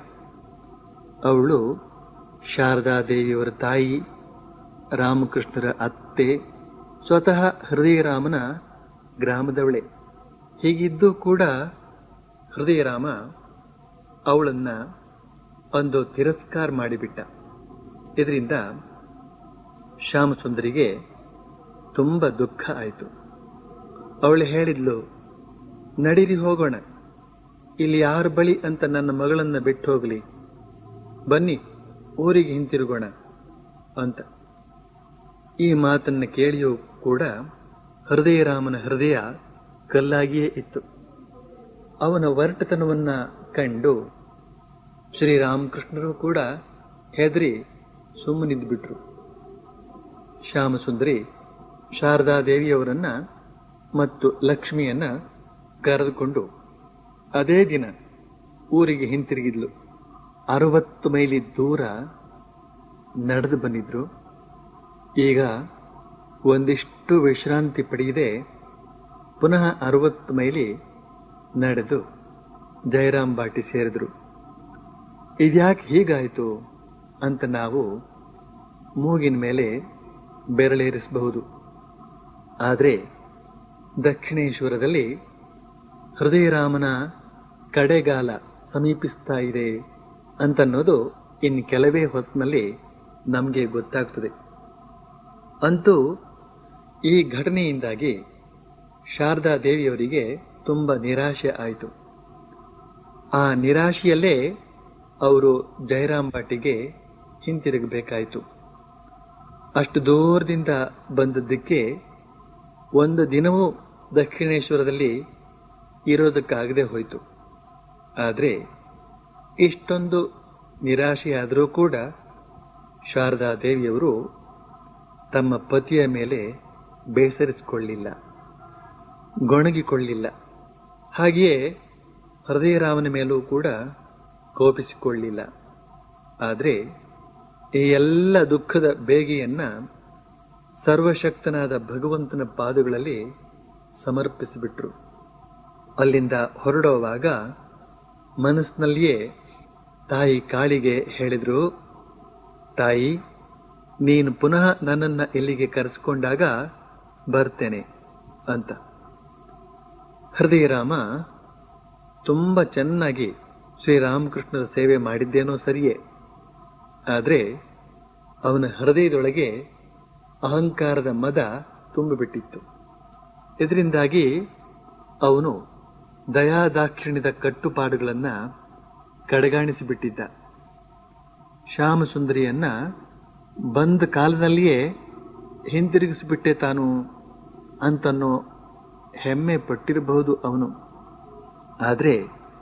Speaker 1: ಅವಳು ಶಾರದಾ ದೇವಿಯವರ ತಾಯಿ ರಾಮಕೃಷ್ಣರ ಅತ್ತೆ ಸ್ವತಃ ಹೃದಯರಾಮನ ಗ್ರಾಮದವಳೆ ಹೀಗಿದ್ದು ಕೂಡ ಹೃದಯರಾಮ ಅವಳನ್ನ ಒಂದು ತಿರಸ್ಕಾರ ಮಾಡಿಬಿಟ್ಟ ಇದರಿಂದ ಶ್ಯಾಮಸುಂದರಿಗೆ ತುಂಬ ದುಃಖ ಆಯಿತು ಅವಳು ಹೇಳಿದ್ಲು ನಡೀರಿ ಹೋಗೋಣ ಇಲ್ಲಿ ಯಾರ ಬಳಿ ಅಂತ ನನ್ನ ಮಗಳನ್ನ ಬಿಟ್ಟು ಹೋಗಲಿ ಬನ್ನಿ ಊರಿಗೆ ಹಿಂತಿರುಗೋಣ ಅಂತ ಈ ಮಾತನ್ನ ಕೇಳಿಯೂ ಕೂಡ ಹೃದಯರಾಮನ ಹೃದಯ ಕಲ್ಲಾಗಿಯೇ ಇತ್ತು ಅವನ ಒರಟತನವನ್ನ ಕಂಡು ಶ್ರೀರಾಮಕೃಷ್ಣರು ಕೂಡ ಹೆದರಿ ಸುಮ್ಮನಿದ್ಬಿಟ್ರು ಶ್ಯಾಮಸುಂದರಿ ಶಾರದಾದೇವಿಯವರನ್ನ ಮತ್ತು ಲಕ್ಷ್ಮಿಯನ್ನ ಕರೆದುಕೊಂಡು ಅದೇ ದಿನ ಊರಿಗೆ ಹಿಂತಿರುಗಿದ್ಲು ಅರವತ್ತು ಮೈಲಿ ದೂರ ನಡೆದು ಬಂದಿದ್ರು ಈಗ ಒಂದಿಷ್ಟು ವಿಶ್ರಾಂತಿ ಪಡೆಯದೆ ಪುನಃ ಅರವತ್ತು ಮೈಲಿ ನಡೆದು ಜಯರಾಮ್ ಬಾಟಿ ಸೇರಿದ್ರು ಇದ್ಯಾಕೆ ಹೀಗಾಯಿತು ಅಂತ ನಾವು ಮೂಗಿನ ಮೇಲೆ ಬೆರಳೇರಿಸಬಹುದು ಆದರೆ ದಕ್ಷಿಣೇಶ್ವರದಲ್ಲಿ ಹೃದಯರಾಮನ ಕಡೆಗಾಲ ಸಮೀಪಿಸ್ತಾ ಇದೆ ಅಂತನ್ನೋದು ಇನ್ನು ಕೆಲವೇ ಹೊತ್ತಿನಲ್ಲಿ ನಮಗೆ ಗೊತ್ತಾಗ್ತದೆ ಅಂತೂ ಈ ಘಟನೆಯಿಂದಾಗಿ ಶಾರದಾ ದೇವಿಯವರಿಗೆ ತುಂಬ ನಿರಾಶೆ ಆಯಿತು ಆ ನಿರಾಶೆಯಲ್ಲೇ ಅವರು ಜಯರಾಮ್ ಬಾಟಿಗೆ ಹಿಂತಿರುಗಬೇಕಾಯಿತು ಅಷ್ಟು ದೂರದಿಂದ ಬಂದದ್ದಕ್ಕೆ ಒಂದು ದಿನವೂ ದಕ್ಷಿಣೇಶ್ವರದಲ್ಲಿ ಇರೋದಕ್ಕಾಗದೆ ಹೋಯಿತು ಆದರೆ ಇಷ್ಟೊಂದು ನಿರಾಶೆಯಾದರೂ ಕೂಡ ಶಾರದಾ ದೇವಿಯವರು ತಮ್ಮ ಪತಿಯ ಮೇಲೆ ಬೇಸರಿಸಿಕೊಳ್ಳಿಲ್ಲ ಗೊಣಗಿಕೊಳ್ಳಿಲ್ಲ ಹಾಗೆಯೇ ಹೃದಯರಾಮನ ಮೇಲೂ ಕೂಡ ಕೋಪಿಸಿಕೊಳ್ಳಿಲ್ಲ ಆದರೆ ಈ ಎಲ್ಲ ದುಃಖದ ಬೇಗೆಯನ್ನ ಸರ್ವಶಕ್ತನಾದ ಭಗವಂತನ ಪಾದಗಳಲ್ಲಿ ಸಮರ್ಪಿಸಿಬಿಟ್ರು ಅಲ್ಲಿಂದ ಹೊರಡುವಾಗ ಮನಸ್ಸಿನಲ್ಲಿಯೇ ತಾಯಿ ಕಾಳಿಗೆ ಹೇಳಿದ್ರು ತಾಯಿ ನೀನು ಪುನಃ ನನ್ನನ್ನ ಇಲ್ಲಿಗೆ ಕರೆಸಿಕೊಂಡಾಗ ಬರ್ತೇನೆ ಅಂತ ಹೃದಯರಾಮ ತುಂಬ ಚೆನ್ನಾಗಿ ಶ್ರೀರಾಮಕೃಷ್ಣರ ಸೇವೆ ಮಾಡಿದ್ದೇನೋ ಸರಿಯೇ ಆದರೆ ಅವನ ಹೃದಯದೊಳಗೆ ಅಹಂಕಾರದ ಮದ ತುಂಬಿಬಿಟ್ಟಿತ್ತು ಇದರಿಂದಾಗಿ ಅವನು ದಯಾದಾಕ್ಷಿಣ್ಯದ ಕಟ್ಟುಪಾಡುಗಳನ್ನ ಕಡೆಗಾಣಿಸಿಬಿಟ್ಟಿದ್ದ ಶ್ಯಾಮಸುಂದರಿಯನ್ನ ಬಂದ ಕಾಲದಲ್ಲಿಯೇ ಹಿಂತಿರುಗಿಸಿಬಿಟ್ಟೆ ತಾನು ಅಂತನ್ನೋ ಹೆಮ್ಮೆ ಪಟ್ಟಿರಬಹುದು ಅವನು ಆದರೆ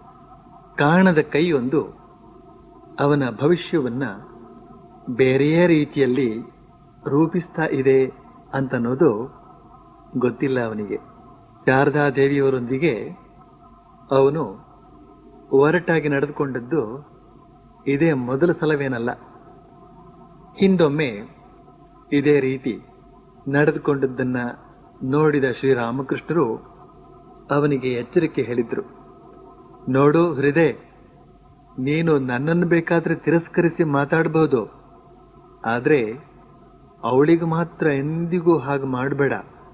Speaker 1: ಕಾಣದ ಕೈಯೊಂದು ಅವನ ಭವಿಷ್ಯವನ್ನ ಬೇರೆಯೇ ರೀತಿಯಲ್ಲಿ ರೂಪಿಸ್ತಾ ಇದೆ ಅಂತನ್ನೋದು ಗೊತ್ತಿಲ್ಲ ಅವನಿಗೆ ಶಾರದಾದೇವಿಯವರೊಂದಿಗೆ ಅವನು ಒರಟಾಗಿ ನಡೆದುಕೊಂಡದ್ದು ಇದೇ ಮೊದಲ ಸಲವೇನಲ್ಲ ಹಿಂದೊಮ್ಮೆ ಇದೇ ರೀತಿ ನಡೆದುಕೊಂಡದ್ದನ್ನ ನೋಡಿದ ಶ್ರೀರಾಮಕೃಷ್ಣರು ಅವನಿಗೆ ಎಚ್ಚರಿಕೆ ಹೇಳಿದ್ರು ನೋಡು ಹೃದಯ ನೀನು ನನ್ನನ್ನು ಬೇಕಾದ್ರೆ ತಿರಸ್ಕರಿಸಿ ಮಾತಾಡಬಹುದು ಆದ್ರೆ ಅವಳಿಗೆ ಮಾತ್ರ ಎಂದಿಗೂ ಹಾಗೆ ಮಾಡಬೇಡ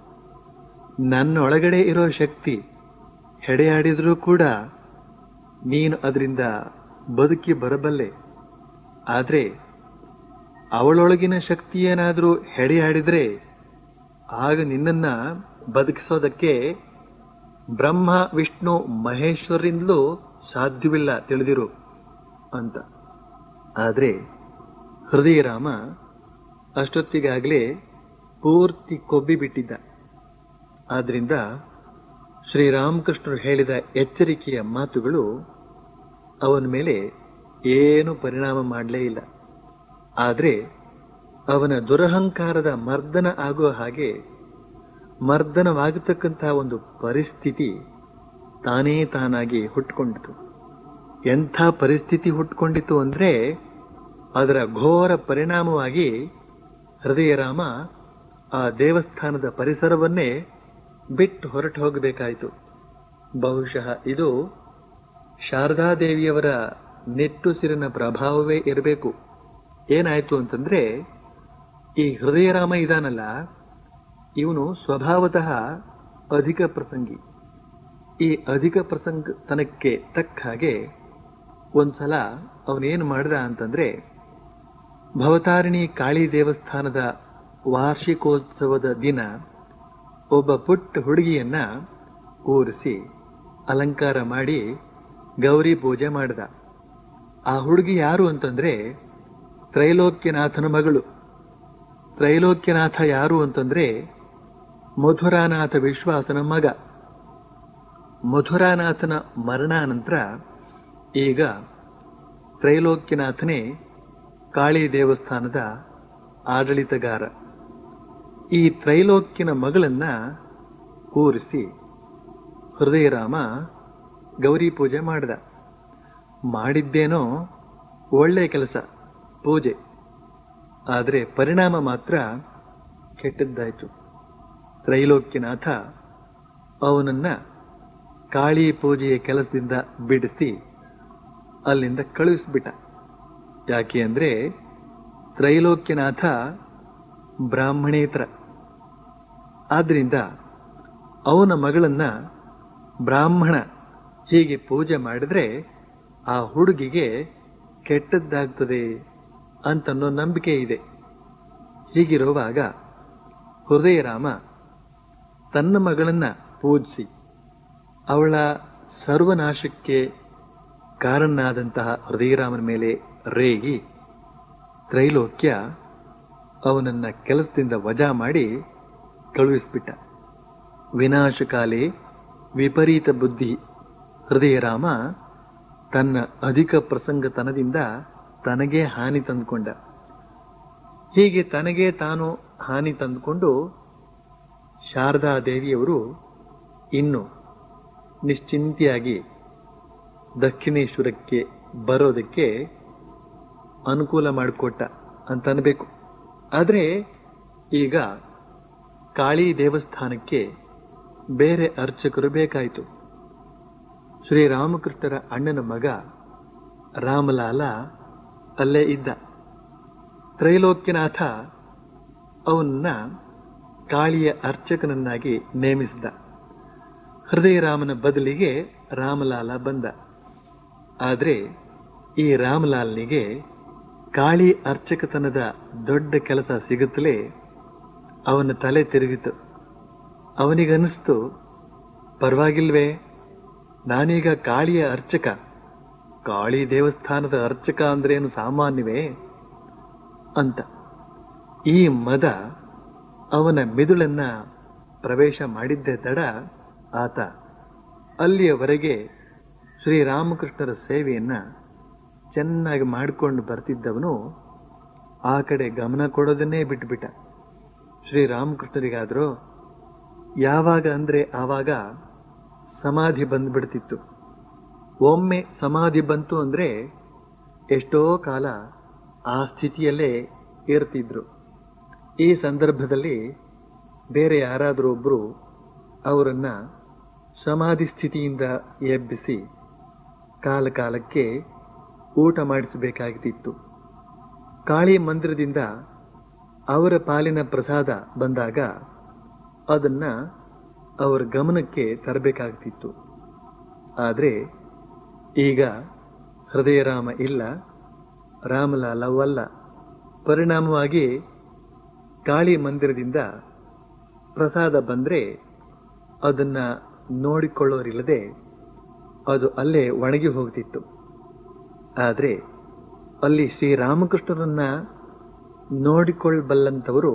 Speaker 1: ನನ್ನೊಳಗಡೆ ಇರೋ ಶಕ್ತಿ ಹೆಡೆಯಾಡಿದ್ರೂ ಕೂಡ ನೀನು ಅದರಿಂದ ಬದುಕಿ ಬರಬಲ್ಲೆ ಆದ್ರೆ ಅವಳೊಳಗಿನ ಶಕ್ತಿ ಏನಾದರೂ ಹೆಡೆಯಾಡಿದ್ರೆ ಆಗ ನಿನ್ನನ್ನ ಬದುಕಿಸೋದಕ್ಕೆ ಬ್ರಹ್ಮ ವಿಷ್ಣು ಮಹೇಶ್ವರಿಂದಲೂ ಸಾಧ್ಯವಿಲ್ಲ ತಿಳಿದಿರು ಅಂತ ಆದ್ರೆ ಹೃದಯರಾಮ ಅಷ್ಟೊತ್ತಿಗಾಗಲೇ ಪೂರ್ತಿ ಕೊಬ್ಬಿ ಬಿಟ್ಟಿದ್ದ ಆದ್ರಿಂದ ಶ್ರೀರಾಮಕೃಷ್ಣರು ಹೇಳಿದ ಎಚ್ಚರಿಕೆಯ ಮಾತುಗಳು ಅವನ ಮೇಲೆ ಏನು ಪರಿಣಾಮ ಮಾಡಲೇ ಇಲ್ಲ ಆದರೆ ಅವನ ದುರಹಂಕಾರದ ಮರ್ದನ ಆಗುವ ಹಾಗೆ ಮರ್ದನವಾಗತಕ್ಕಂತಹ ಒಂದು ಪರಿಸ್ಥಿತಿ ತಾನೇ ತಾನಾಗಿ ಹುಟ್ಟುಕೊಂಡಿತು ಎಂಥ ಪರಿಸ್ಥಿತಿ ಹುಟ್ಟುಕೊಂಡಿತು ಅಂದ್ರೆ ಅದರ ಘೋರ ಪರಿಣಾಮವಾಗಿ ಹೃದಯರಾಮ ಆ ದೇವಸ್ಥಾನದ ಪರಿಸರವನ್ನೇ ಬಿಟ್ಟು ಹೊರಟು ಹೋಗಬೇಕಾಯಿತು ಬಹುಶಃ ಇದು ಶಾರದಾದೇವಿಯವರ ನಿಟ್ಟುಸಿರಿನ ಪ್ರಭಾವವೇ ಇರಬೇಕು ಏನಾಯ್ತು ಅಂತಂದ್ರೆ ಈ ಹೃದಯರಾಮ ಇದಾನಲ್ಲ ಇವನು ಸ್ವಭಾವತಃ ಅಧಿಕ ಪ್ರಸಂಗಿ ಈ ಅಧಿಕ ಪ್ರಸಂಗತನಕ್ಕೆ ತಕ್ಕ ಹಾಗೆ ಒಂದ್ಸಲ ಅವನೇನು ಮಾಡಿದ ಅಂತಂದ್ರೆ ಭವತಾರಿಣಿ ಕಾಳಿ ದೇವಸ್ಥಾನದ ವಾರ್ಷಿಕೋತ್ಸವದ ದಿನ ಒಬ್ಬ ಪುಟ್ಟ ಹುಡುಗಿಯನ್ನ ಕೂರಿಸಿ ಅಲಂಕಾರ ಮಾಡಿ ಗೌರಿ ಪೂಜೆ ಮಾಡಿದ ಆ ಹುಡುಗಿ ಯಾರು ಅಂತಂದ್ರೆ ತ್ರೈಲೋಕ್ಯನಾಥನ ಮಗಳು ತ್ರೈಲೋಕ್ಯನಾಥ ಯಾರು ಅಂತಂದ್ರೆ ಮಧುರಾನಾಥ ವಿಶ್ವಾಸನ ಮಗ ಮಧುರಾನಾಥನ ಮರಣಾನಂತರ ಈಗ ತ್ರೈಲೋಕ್ಯನಾಥನೇ ಕಾಳಿ ದೇವಸ್ಥಾನದ ಆಡಳಿತಗಾರ ಈ ತ್ರೈಲೋಕ್ಯನ ಮಗಳನ್ನ ಕೂರಿಸಿ ಹೃದಯರಾಮ ಗೌರಿ ಪೂಜೆ ಮಾಡಿದ ಮಾಡಿದ್ದೇನೋ ಒಳ್ಳೆ ಕೆಲಸ ಪೂಜೆ ಆದರೆ ಪರಿಣಾಮ ಮಾತ್ರ ಕೆಟ್ಟದ್ದಾಯ್ತು ತ್ರೈಲೋಕ್ಯನಾಥ ಅವನನ್ನ ಕಾಳಿ ಪೂಜೆಯ ಕೆಲಸದಿಂದ ಬಿಡಿಸಿ ಅಲ್ಲಿಂದ ಕಳುಹಿಸ್ಬಿಟ್ಟ ಯಾಕೆ ಅಂದ್ರೆ ತ್ರೈಲೋಕ್ಯನಾಥ ಬ್ರಾಹ್ಮಣೇತರ ಆದ್ರಿಂದ ಅವನ ಮಗಳನ್ನ ಬ್ರಾಹ್ಮಣ ಹೀಗೆ ಪೂಜೆ ಮಾಡಿದ್ರೆ ಆ ಹುಡುಗಿಗೆ ಕೆಟ್ಟದ್ದಾಗ್ತದೆ ಅಂತನ್ನೋ ನಂಬಿಕೆ ಇದೆ ಹೀಗಿರುವಾಗ ಹೃದಯರಾಮ ತನ್ನ ಮಗಳನ್ನ ಪೂಜಿಸಿ ಅವಳ ಸರ್ವನಾಶಕ್ಕೆ ಕಾರಣನಾದಂತಹ ಹೃದಯರಾಮನ ಮೇಲೆ ರೇಗಿ ತ್ರೈಲೋಕ್ಯ ಅವನನ್ನ ಕೆಲಸದಿಂದ ವಜಾ ಮಾಡಿ ಕಳುಹಿಸ್ಬಿಟ್ಟ ವಿನಾಶಕಾಲೆ ವಿಪರೀತ ಬುದ್ಧಿ ಹೃದಯರಾಮ ತನ್ನ ಅಧಿಕ ಪ್ರಸಂಗತನದಿಂದ ತನಗೇ ಹಾನಿ ತಂದುಕೊಂಡ ಹೀಗೆ ತನಗೇ ತಾನು ಹಾನಿ ತಂದುಕೊಂಡು ಶಾರದಾ ದೇವಿಯವರು ಇನ್ನು ನಿಶ್ಚಿಂತೆಯಾಗಿ ದಕ್ಷಿಣೇಶ್ವರಕ್ಕೆ ಬರೋದಕ್ಕೆ ಅನುಕೂಲ ಮಾಡಿಕೊಟ್ಟ ಅಂತ ಅನ್ಬೇಕು ಆದರೆ ಈಗ ಕಾಳಿ ದೇವಸ್ಥಾನಕ್ಕೆ ಬೇರೆ ಅರ್ಚಕರು ಬೇಕಾಯಿತು ಶ್ರೀರಾಮಕೃಷ್ಣರ ಅಣ್ಣನ ಮಗ ರಾಮಲಾಲ ಅಲ್ಲೇ ಇದ್ದ ತ್ರೈಲೋಕ್ಯನಾಥ ಅವನ್ನ ಕಾಳಿಯ ಅರ್ಚಕನನ್ನಾಗಿ ನೇಮಿಸಿದ ಹೃದಯರಾಮನ ಬದಲಿಗೆ ರಾಮಲಾಲ ಬಂದ ಆದರೆ ಈ ರಾಮಲಾಲ್ನಿಗೆ ಕಾಳಿ ಅರ್ಚಕತನದ ದೊಡ್ಡ ಕೆಲಸ ಸಿಗುತ್ತಲೇ ಅವನ ತಲೆ ತಿರುಗಿತು ಅವನಿಗನ್ನಿಸ್ತು ಪರವಾಗಿಲ್ವೇ ನಾನೀಗ ಕಾಳಿಯ ಅರ್ಚಕ ಕಾಳಿ ದೇವಸ್ಥಾನದ ಅರ್ಚಕ ಅಂದ್ರೇನು ಸಾಮಾನ್ಯವೇ ಅಂತ ಈ ಮದ ಅವನ ಮಿದುಳನ್ನ ಪ್ರವೇಶ ಮಾಡಿದ್ದೇ ತಡ ಆತ ಅಲ್ಲಿಯವರೆಗೆ ಶ್ರೀರಾಮಕೃಷ್ಣರ ಸೇವೆಯನ್ನ ಚೆನ್ನಾಗಿ ಮಾಡಿಕೊಂಡು ಬರ್ತಿದ್ದವನು ಆ ಕಡೆ ಗಮನ ಕೊಡೋದನ್ನೇ ಬಿಟ್ಟುಬಿಟ್ಟ ಶ್ರೀರಾಮಕೃಷ್ಣರಿಗಾದರೂ ಯಾವಾಗ ಅಂದ್ರೆ ಆವಾಗ ಸಮಾಧಿ ಬಂದ್ಬಿಡ್ತಿತ್ತು ಒಮ್ಮೆ ಸಮಾಧಿ ಬಂತು ಅಂದ್ರೆ ಎಷ್ಟೋ ಕಾಲ ಆ ಸ್ಥಿತಿಯಲ್ಲೇ ಇರ್ತಿದ್ರು ಈ ಸಂದರ್ಭದಲ್ಲಿ ಬೇರೆ ಯಾರಾದರೂ ಒಬ್ಬರು ಅವರನ್ನ ಸಮಾಧಿ ಸ್ಥಿತಿಯಿಂದ ಎಬ್ಬಿಸಿ ಕಾಲ ಕಾಲಕ್ಕೆ ಊಟ ಮಾಡಿಸಬೇಕಾಗಿತ್ತು ಕಾಳಿ ಮಂದಿರದಿಂದ ಅವರ ಪಾಲಿನ ಪ್ರಸಾದ ಬಂದಾಗ ಅದನ್ನ ಅವರ ಗಮನಕ್ಕೆ ತರಬೇಕಾಗ್ತಿತ್ತು ಆದರೆ ಈಗ ಹೃದಯರಾಮ ಇಲ್ಲ ರಾಮಲಾಲವಲ್ಲ ಪರಿಣಾಮವಾಗಿ ಕಾಳಿ ಮಂದಿರದಿಂದ ಪ್ರಸಾದ ಬಂದ್ರೆ ಅದನ್ನ ನೋಡಿಕೊಳ್ಳೋರಿಲ್ಲದೆ ಅದು ಅಲ್ಲೇ ಒಣಗಿ ಹೋಗ್ತಿತ್ತು ಆದರೆ ಅಲ್ಲಿ ಶ್ರೀರಾಮಕೃಷ್ಣರನ್ನ ನೋಡಿಕೊಳ್ಳಬಲ್ಲಂಥವರು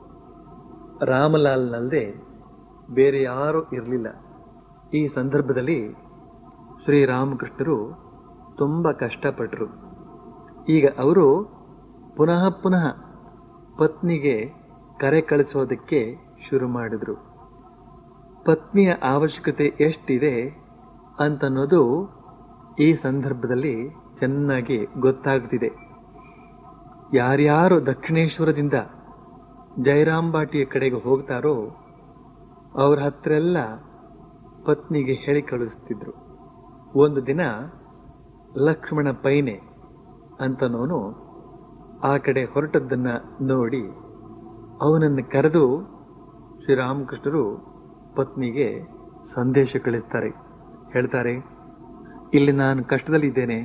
Speaker 1: ರಾಮಲಾಲ್ನಲ್ಲದೆ ಬೇರೆ ಯಾರೂ ಇರಲಿಲ್ಲ ಈ ಸಂದರ್ಭದಲ್ಲಿ ಶ್ರೀರಾಮಕೃಷ್ಣರು ತುಂಬ ಕಷ್ಟಪಟ್ಟರು ಈಗ ಅವರು ಪುನಃ ಪುನಃ ಪತ್ನಿಗೆ ಕರೆ ಕಳಿಸೋದಕ್ಕೆ ಶುರು ಮಾಡಿದ್ರು ಪತ್ನಿಯ ಅವಶ್ಯಕತೆ ಎಷ್ಟಿದೆ ಅಂತನ್ನೋದು ಈ ಸಂದರ್ಭದಲ್ಲಿ ಚೆನ್ನಾಗಿ ಗೊತ್ತಾಗ್ತಿದೆ ಯಾರ್ಯಾರು ದಕ್ಷಿಣೇಶ್ವರದಿಂದ ಜಯರಾಂಬಾಟಿಯ ಕಡೆಗೆ ಹೋಗ್ತಾರೋ ಅವ್ರ ಹತ್ರ ಎಲ್ಲ ಪತ್ನಿಗೆ ಹೇಳಿ ಕಳಿಸ್ತಿದ್ರು ಒಂದು ದಿನ ಲಕ್ಷ್ಮಣ ಪೈನೆ ಅಂತನೋನು ಆ ಕಡೆ ಹೊರಟದ್ದನ್ನ ನೋಡಿ ಅವನನ್ನು ಕರೆದು ಶ್ರೀರಾಮಕೃಷ್ಣರು ಪತ್ನಿಗೆ ಸಂದೇಶ ಕಳಿಸ್ತಾರೆ ಹೇಳ್ತಾರೆ ಇಲ್ಲಿ ನಾನು ಕಷ್ಟದಲ್ಲಿದ್ದೇನೆ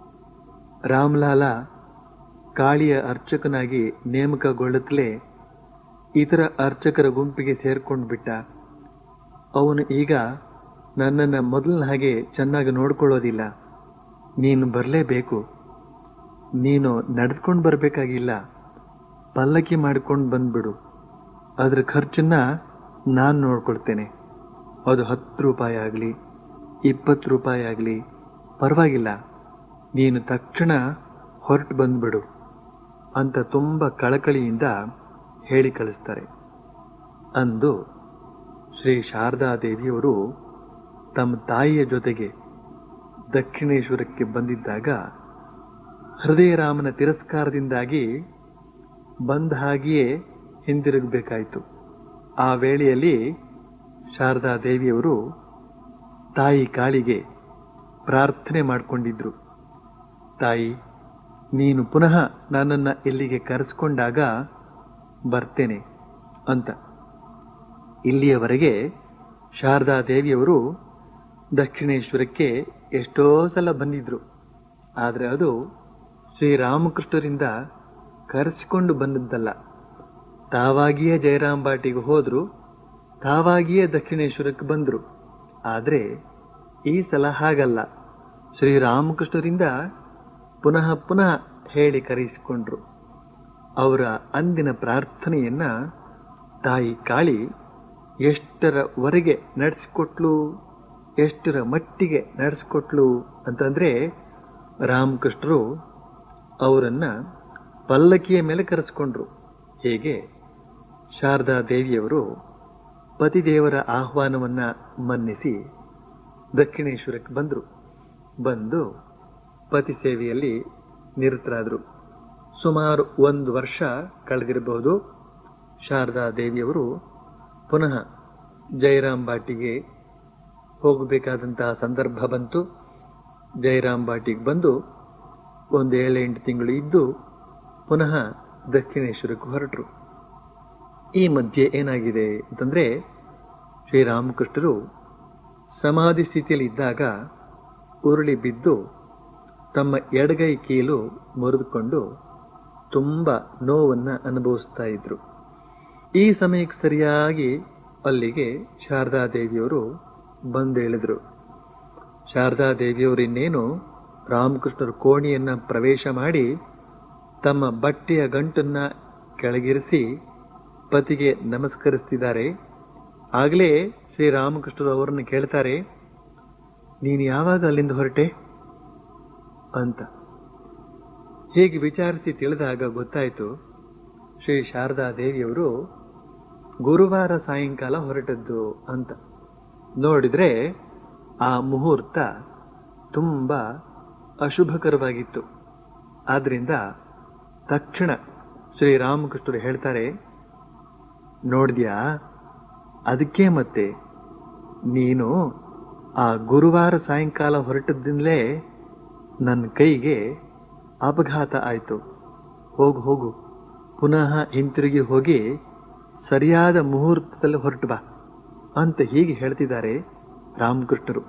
Speaker 1: ರಾಮ್ಲಾಲ ಕಾಳಿಯ ಅರ್ಚಕನಾಗಿ ನೇಮಕಗೊಳ್ಳುತ್ತಲೇ ಇತರ ಅರ್ಚಕರ ಗುಂಪಿಗೆ ಸೇರ್ಕೊಂಡು ಬಿಟ್ಟ ಅವನು ಈಗ ನನ್ನನ್ನು ಮೊದಲಿನ ಹಾಗೆ ಚೆನ್ನಾಗಿ ನೋಡ್ಕೊಳ್ಳೋದಿಲ್ಲ ನೀನು ಬರಲೇಬೇಕು ನೀನು ನಡೆದುಕೊಂಡು ಬರಬೇಕಾಗಿಲ್ಲ ಪಲ್ಲಕ್ಕಿ ಮಾಡಿಕೊಂಡು ಬಂದ್ಬಿಡು ಅದರ ಖರ್ಚನ್ನ ನಾನು ನೋಡ್ಕೊಳ್ತೇನೆ ಅದು ಹತ್ತು ರೂಪಾಯಿ ಆಗಲಿ ಇಪ್ಪತ್ತು ರೂಪಾಯಿ ಆಗಲಿ ಪರವಾಗಿಲ್ಲ ನೀನು ತಕ್ಷಣ ಹೊರಟು ಬಂದ್ಬಿಡು ಅಂತ ತುಂಬ ಕಳಕಳಿಯಿಂದ ಹೇಳಿ ಕಳಿಸ್ತಾರೆ ಅಂದು ಶ್ರೀ ಶಾರದಾ ದೇವಿಯವರು ತಮ್ಮ ತಾಯಿಯ ಜೊತೆಗೆ ದಕ್ಷಿಣೇಶ್ವರಕ್ಕೆ ಬಂದಿದ್ದಾಗ ಹೃದಯರಾಮನ ತಿರಸ್ಕಾರದಿಂದಾಗಿ ಬಂದ ಹಾಗೆಯೇ ಹಿಂದಿರುಗಬೇಕಾಯಿತು ಆ ವೇಳೆಯಲ್ಲಿ ಶಾರದಾ ದೇವಿಯವರು ತಾಯಿ ಕಾಳಿಗೆ ಪ್ರಾರ್ಥನೆ ಮಾಡಿಕೊಂಡಿದ್ರು ತಾಯಿ ನೀನು ಪುನಃ ನನ್ನನ್ನು ಇಲ್ಲಿಗೆ ಕರೆಸ್ಕೊಂಡಾಗ ಬರ್ತೇನೆ ಅಂತ ಇಲ್ಲಿಯವರೆಗೆ ಶಾರದಾ ದೇವಿಯವರು ದಕ್ಷಿಣೇಶ್ವರಕ್ಕೆ ಎಷ್ಟೋ ಸಲ ಬಂದಿದ್ರು ಆದರೆ ಅದು ಶ್ರೀರಾಮಕೃಷ್ಣರಿಂದ ಕರೆಸಿಕೊಂಡು ಬಂದದ್ದಲ್ಲ ತಾವಾಗಿಯೇ ಜಯರಾಂಬಾಟಿಗೆ ಹೋದ್ರು ತಾವಾಗಿಯೇ ದಕ್ಷಿಣೇಶ್ವರಕ್ಕೆ ಬಂದರು ಆದರೆ ಈ ಸಲ ಹಾಗಲ್ಲ ಶ್ರೀರಾಮಕೃಷ್ಣರಿಂದ ಪುನಃ ಪುನಃ ಹೇಳಿ ಕರೆಸಿಕೊಂಡ್ರು ಅವರ ಅಂದಿನ ಪ್ರಾರ್ಥನೆಯನ್ನ ತಾಯಿ ಕಾಳಿ ಎಷ್ಟರವರೆಗೆ ನಡೆಸಿಕೊಟ್ಲು ಎಷ್ಟರ ಮಟ್ಟಿಗೆ ನಡೆಸಿಕೊಟ್ಲು ಅಂತಂದ್ರೆ ರಾಮಕೃಷ್ಣರು ಅವರನ್ನ ಪಲ್ಲಕ್ಕಿಯ ಮೇಲೆ ಕರೆಸ್ಕೊಂಡ್ರು ಹೇಗೆ ಶಾರದಾ ದೇವಿಯವರು ಪತಿದೇವರ ಆಹ್ವಾನವನ್ನ ಮನ್ನಿಸಿ ದಕ್ಷಿಣೇಶ್ವರಕ್ಕೆ ಬಂದರು ಬಂದು ಪತಿ ಸೇವೆಯಲ್ಲಿ ನಿರತರಾದರು ಸುಮಾರು ಒಂದು ವರ್ಷ ಕಳೆದಿರಬಹುದು ಶಾರದಾ ದೇವಿಯವರು ಪುನಃ ಜಯರಾಮ್ ಬಾಟಿಗೆ ಹೋಗಬೇಕಾದಂತಹ ಸಂದರ್ಭ ಬಂತು ಜಯರಾಮ್ ಬಾಟಿಗೆ ಬಂದು ಒಂದು ಏಳೆಂಟು ತಿಂಗಳು ಇದ್ದು ಪುನಃ ದಕ್ಷಿಣೇಶ್ವರಕ್ಕೆ ಹೊರಟರು ಈ ಮಧ್ಯೆ ಏನಾಗಿದೆ ಅಂತಂದ್ರೆ ಶ್ರೀರಾಮಕೃಷ್ಣರು ಸಮಾಧಿ ಸ್ಥಿತಿಯಲ್ಲಿ ಇದ್ದಾಗ ಉರುಳಿ ಬಿದ್ದು ತಮ್ಮ ಎಡಗೈ ಕೀಲು ಮುರಿದುಕೊಂಡು ತುಂಬ ನೋವನ್ನು ಅನುಭವಿಸ್ತಾ ಇದ್ರು ಈ ಸಮಯಕ್ಕೆ ಸರಿಯಾಗಿ ಅಲ್ಲಿಗೆ ಶಾರದಾ ದೇವಿಯವರು ಬಂದು ಹೇಳಿದ್ರು ಶಾರದಾ ದೇವಿಯವರು ಇನ್ನೇನು ರಾಮಕೃಷ್ಣರ ಕೋಣಿಯನ್ನ ಪ್ರವೇಶ ಮಾಡಿ ತಮ್ಮ ಬಟ್ಟೆಯ ಗಂಟನ್ನ ಕೆಳಗಿರಿಸಿ ಪತಿಗೆ ನಮಸ್ಕರಿಸ್ತಿದ್ದಾರೆ ಆಗಲೇ ಶ್ರೀರಾಮಕೃಷ್ಣರು ಅವರನ್ನು ಕೇಳ್ತಾರೆ ನೀನು ಯಾವಾಗ ಅಲ್ಲಿಂದ ಹೊರಟೆ ಅಂತ ಹೀಗೆ ವಿಚಾರಿಸಿ ತಿಳಿದಾಗ ಗೊತ್ತಾಯಿತು ಶ್ರೀ ಶಾರದಾ ದೇವಿಯವರು ಗುರುವಾರ ಸಾಯಂಕಾಲ ಹೊರಟದ್ದು ಅಂತ ನೋಡಿದ್ರೆ ಆ ಮುಹೂರ್ತ ತುಂಬ ಅಶುಭಕರವಾಗಿತ್ತು ಆದ್ರಿಂದ ತಕ್ಷಣ ಶ್ರೀರಾಮಕೃಷ್ಣರು ಹೇಳ್ತಾರೆ ನೋಡಿದ್ಯಾ ಅದಕ್ಕೆ ಮತ್ತೆ ನೀನು ಆ ಗುರುವಾರ ಸಾಯಂಕಾಲ ಹೊರಟದ್ದಿಂದಲೇ ನನ್ನ ಕೈಗೆ ಅಪಘಾತ ಆಯಿತು ಹೋಗು ಹೋಗು ಪುನಃ ಹಿಂತಿರುಗಿ ಹೋಗಿ ಸರಿಯಾದ ಮುಹೂರ್ತದಲ್ಲಿ ಹೊರಟು ಬಾ ಅಂತ ಹೀಗೆ ಹೇಳ್ತಿದ್ದಾರೆ ರಾಮಕೃಷ್ಣರು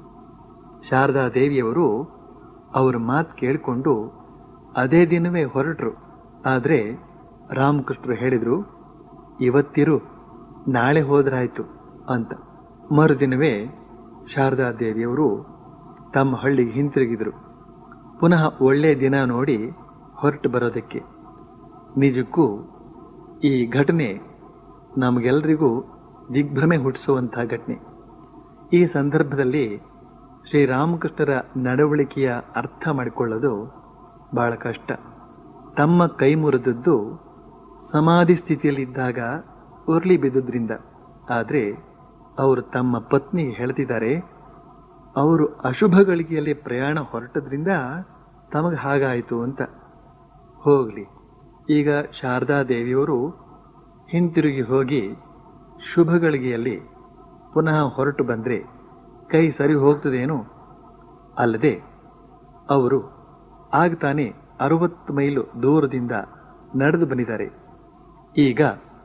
Speaker 1: ಶಾರದಾ ದೇವಿಯವರು ಅವರ ಮಾತು ಕೇಳಿಕೊಂಡು ಅದೇ ದಿನವೇ ಹೊರಟರು ಆದರೆ ರಾಮಕೃಷ್ಣರು ಹೇಳಿದ್ರು ಇವತ್ತಿರು ನಾಳೆ ಹೋದ್ರಾಯ್ತು ಅಂತ ಮರುದಿನವೇ ಶಾರದಾ ದೇವಿಯವರು ತಮ್ಮ ಹಳ್ಳಿಗೆ ಹಿಂತಿರುಗಿದ್ರು ಪುನಃ ಒಳ್ಳೆಯ ದಿನ ನೋಡಿ ಹೊರಟು ಬರೋದಕ್ಕೆ ನಿಜಕ್ಕೂ ಈ ಘಟನೆ ನಮಗೆಲ್ಲರಿಗೂ ದಿಗ್ಭ್ರಮೆ ಹುಟ್ಟಿಸುವಂತಹ ಘಟನೆ ಈ ಸಂದರ್ಭದಲ್ಲಿ ಶ್ರೀರಾಮಕೃಷ್ಣರ ನಡವಳಿಕೆಯ ಅರ್ಥ ಮಾಡಿಕೊಳ್ಳೋದು ಬಹಳ ಕಷ್ಟ ತಮ್ಮ ಕೈ ಮುರಿದದ್ದು ಸಮಾಧಿ ಸ್ಥಿತಿಯಲ್ಲಿದ್ದಾಗ ಉರುಳಿ ಬಿದ್ದುದ್ರಿಂದ ಆದರೆ ಅವರು ತಮ್ಮ ಪತ್ನಿಗೆ ಹೇಳ್ತಿದ್ದಾರೆ ಅವರು ಅಶುಭ ಗಳಿಗೆಯಲ್ಲಿ ಪ್ರಯಾಣ ಹೊರಟದ್ರಿಂದ ತಮಗೆ ಹಾಗಾಯಿತು ಅಂತ ಹೋಗ್ಲಿ ಈಗ ಶಾರದಾ ದೇವಿಯವರು ಹಿಂತಿರುಗಿ ಹೋಗಿ ಶುಭ ಗಳಿಗೆಯಲ್ಲಿ ಪುನಃ ಹೊರಟು ಬಂದ್ರೆ ಕೈ ಸರಿ ಹೋಗ್ತದೇನೋ ಅಲ್ಲದೆ ಅವರು ಆಗ ತಾನೇ ಅರವತ್ತು ಮೈಲು ದೂರದಿಂದ ನಡೆದು ಬಂದಿದ್ದಾರೆ ಈಗ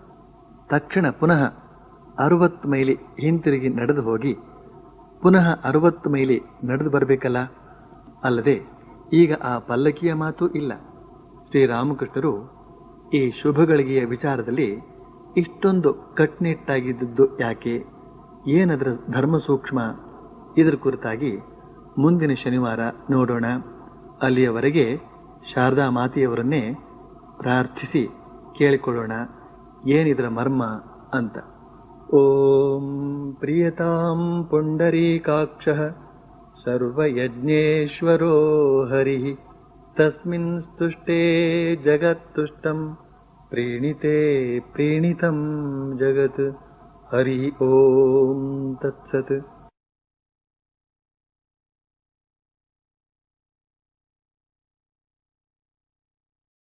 Speaker 1: ತಕ್ಷಣ ಪುನಃ ಅರವತ್ತು ಮೈಲಿ ಹಿಂತಿರುಗಿ ನಡೆದು ಹೋಗಿ ಪುನಃ ಅರವತ್ತು ಮೈಲಿ ನಡೆದು ಬರಬೇಕಲ್ಲ ಅಲ್ಲದೆ ಈಗ ಆ ಪಲ್ಲಕ್ಕಿಯ ಮಾತು ಇಲ್ಲ ಶ್ರೀರಾಮಕೃಷ್ಣರು ಈ ಶುಭಗಳಿಗೆಯ ವಿಚಾರದಲ್ಲಿ ಇಷ್ಟೊಂದು ಕಟ್ನಿಟ್ಟಾಗಿದ್ದದ್ದು ಯಾಕೆ ಏನದರ ಧರ್ಮ ಸೂಕ್ಷ್ಮ ಇದರ ಕುರಿತಾಗಿ ಮುಂದಿನ ಶನಿವಾರ ನೋಡೋಣ ಅಲ್ಲಿಯವರೆಗೆ ಶಾರದಾ ಮಾತೆಯವರನ್ನೇ ಪ್ರಾರ್ಥಿಸಿ ಕೇಳಿಕೊಳ್ಳೋಣ ಏನಿದರ ಮರ್ಮ ಅಂತ ಓಂ ಪ್ರಿಯತಾಂ ಪುಂಡರೀಕಾಕ್ಷ ಸರ್ವಯಜ್ಞೇಶ್ವರೋ ಹರಿ ತಸ್ಮಿನ್ ಸ್ತುಷ್ಟೇ ಜಗತ್ತುಷ್ಟಂ ಪ್ರೀಣಿತೆ ಪ್ರೀಣಿತಂ ಜಗತ್ ಹರಿ ಓಂ ತತ್ಸತ್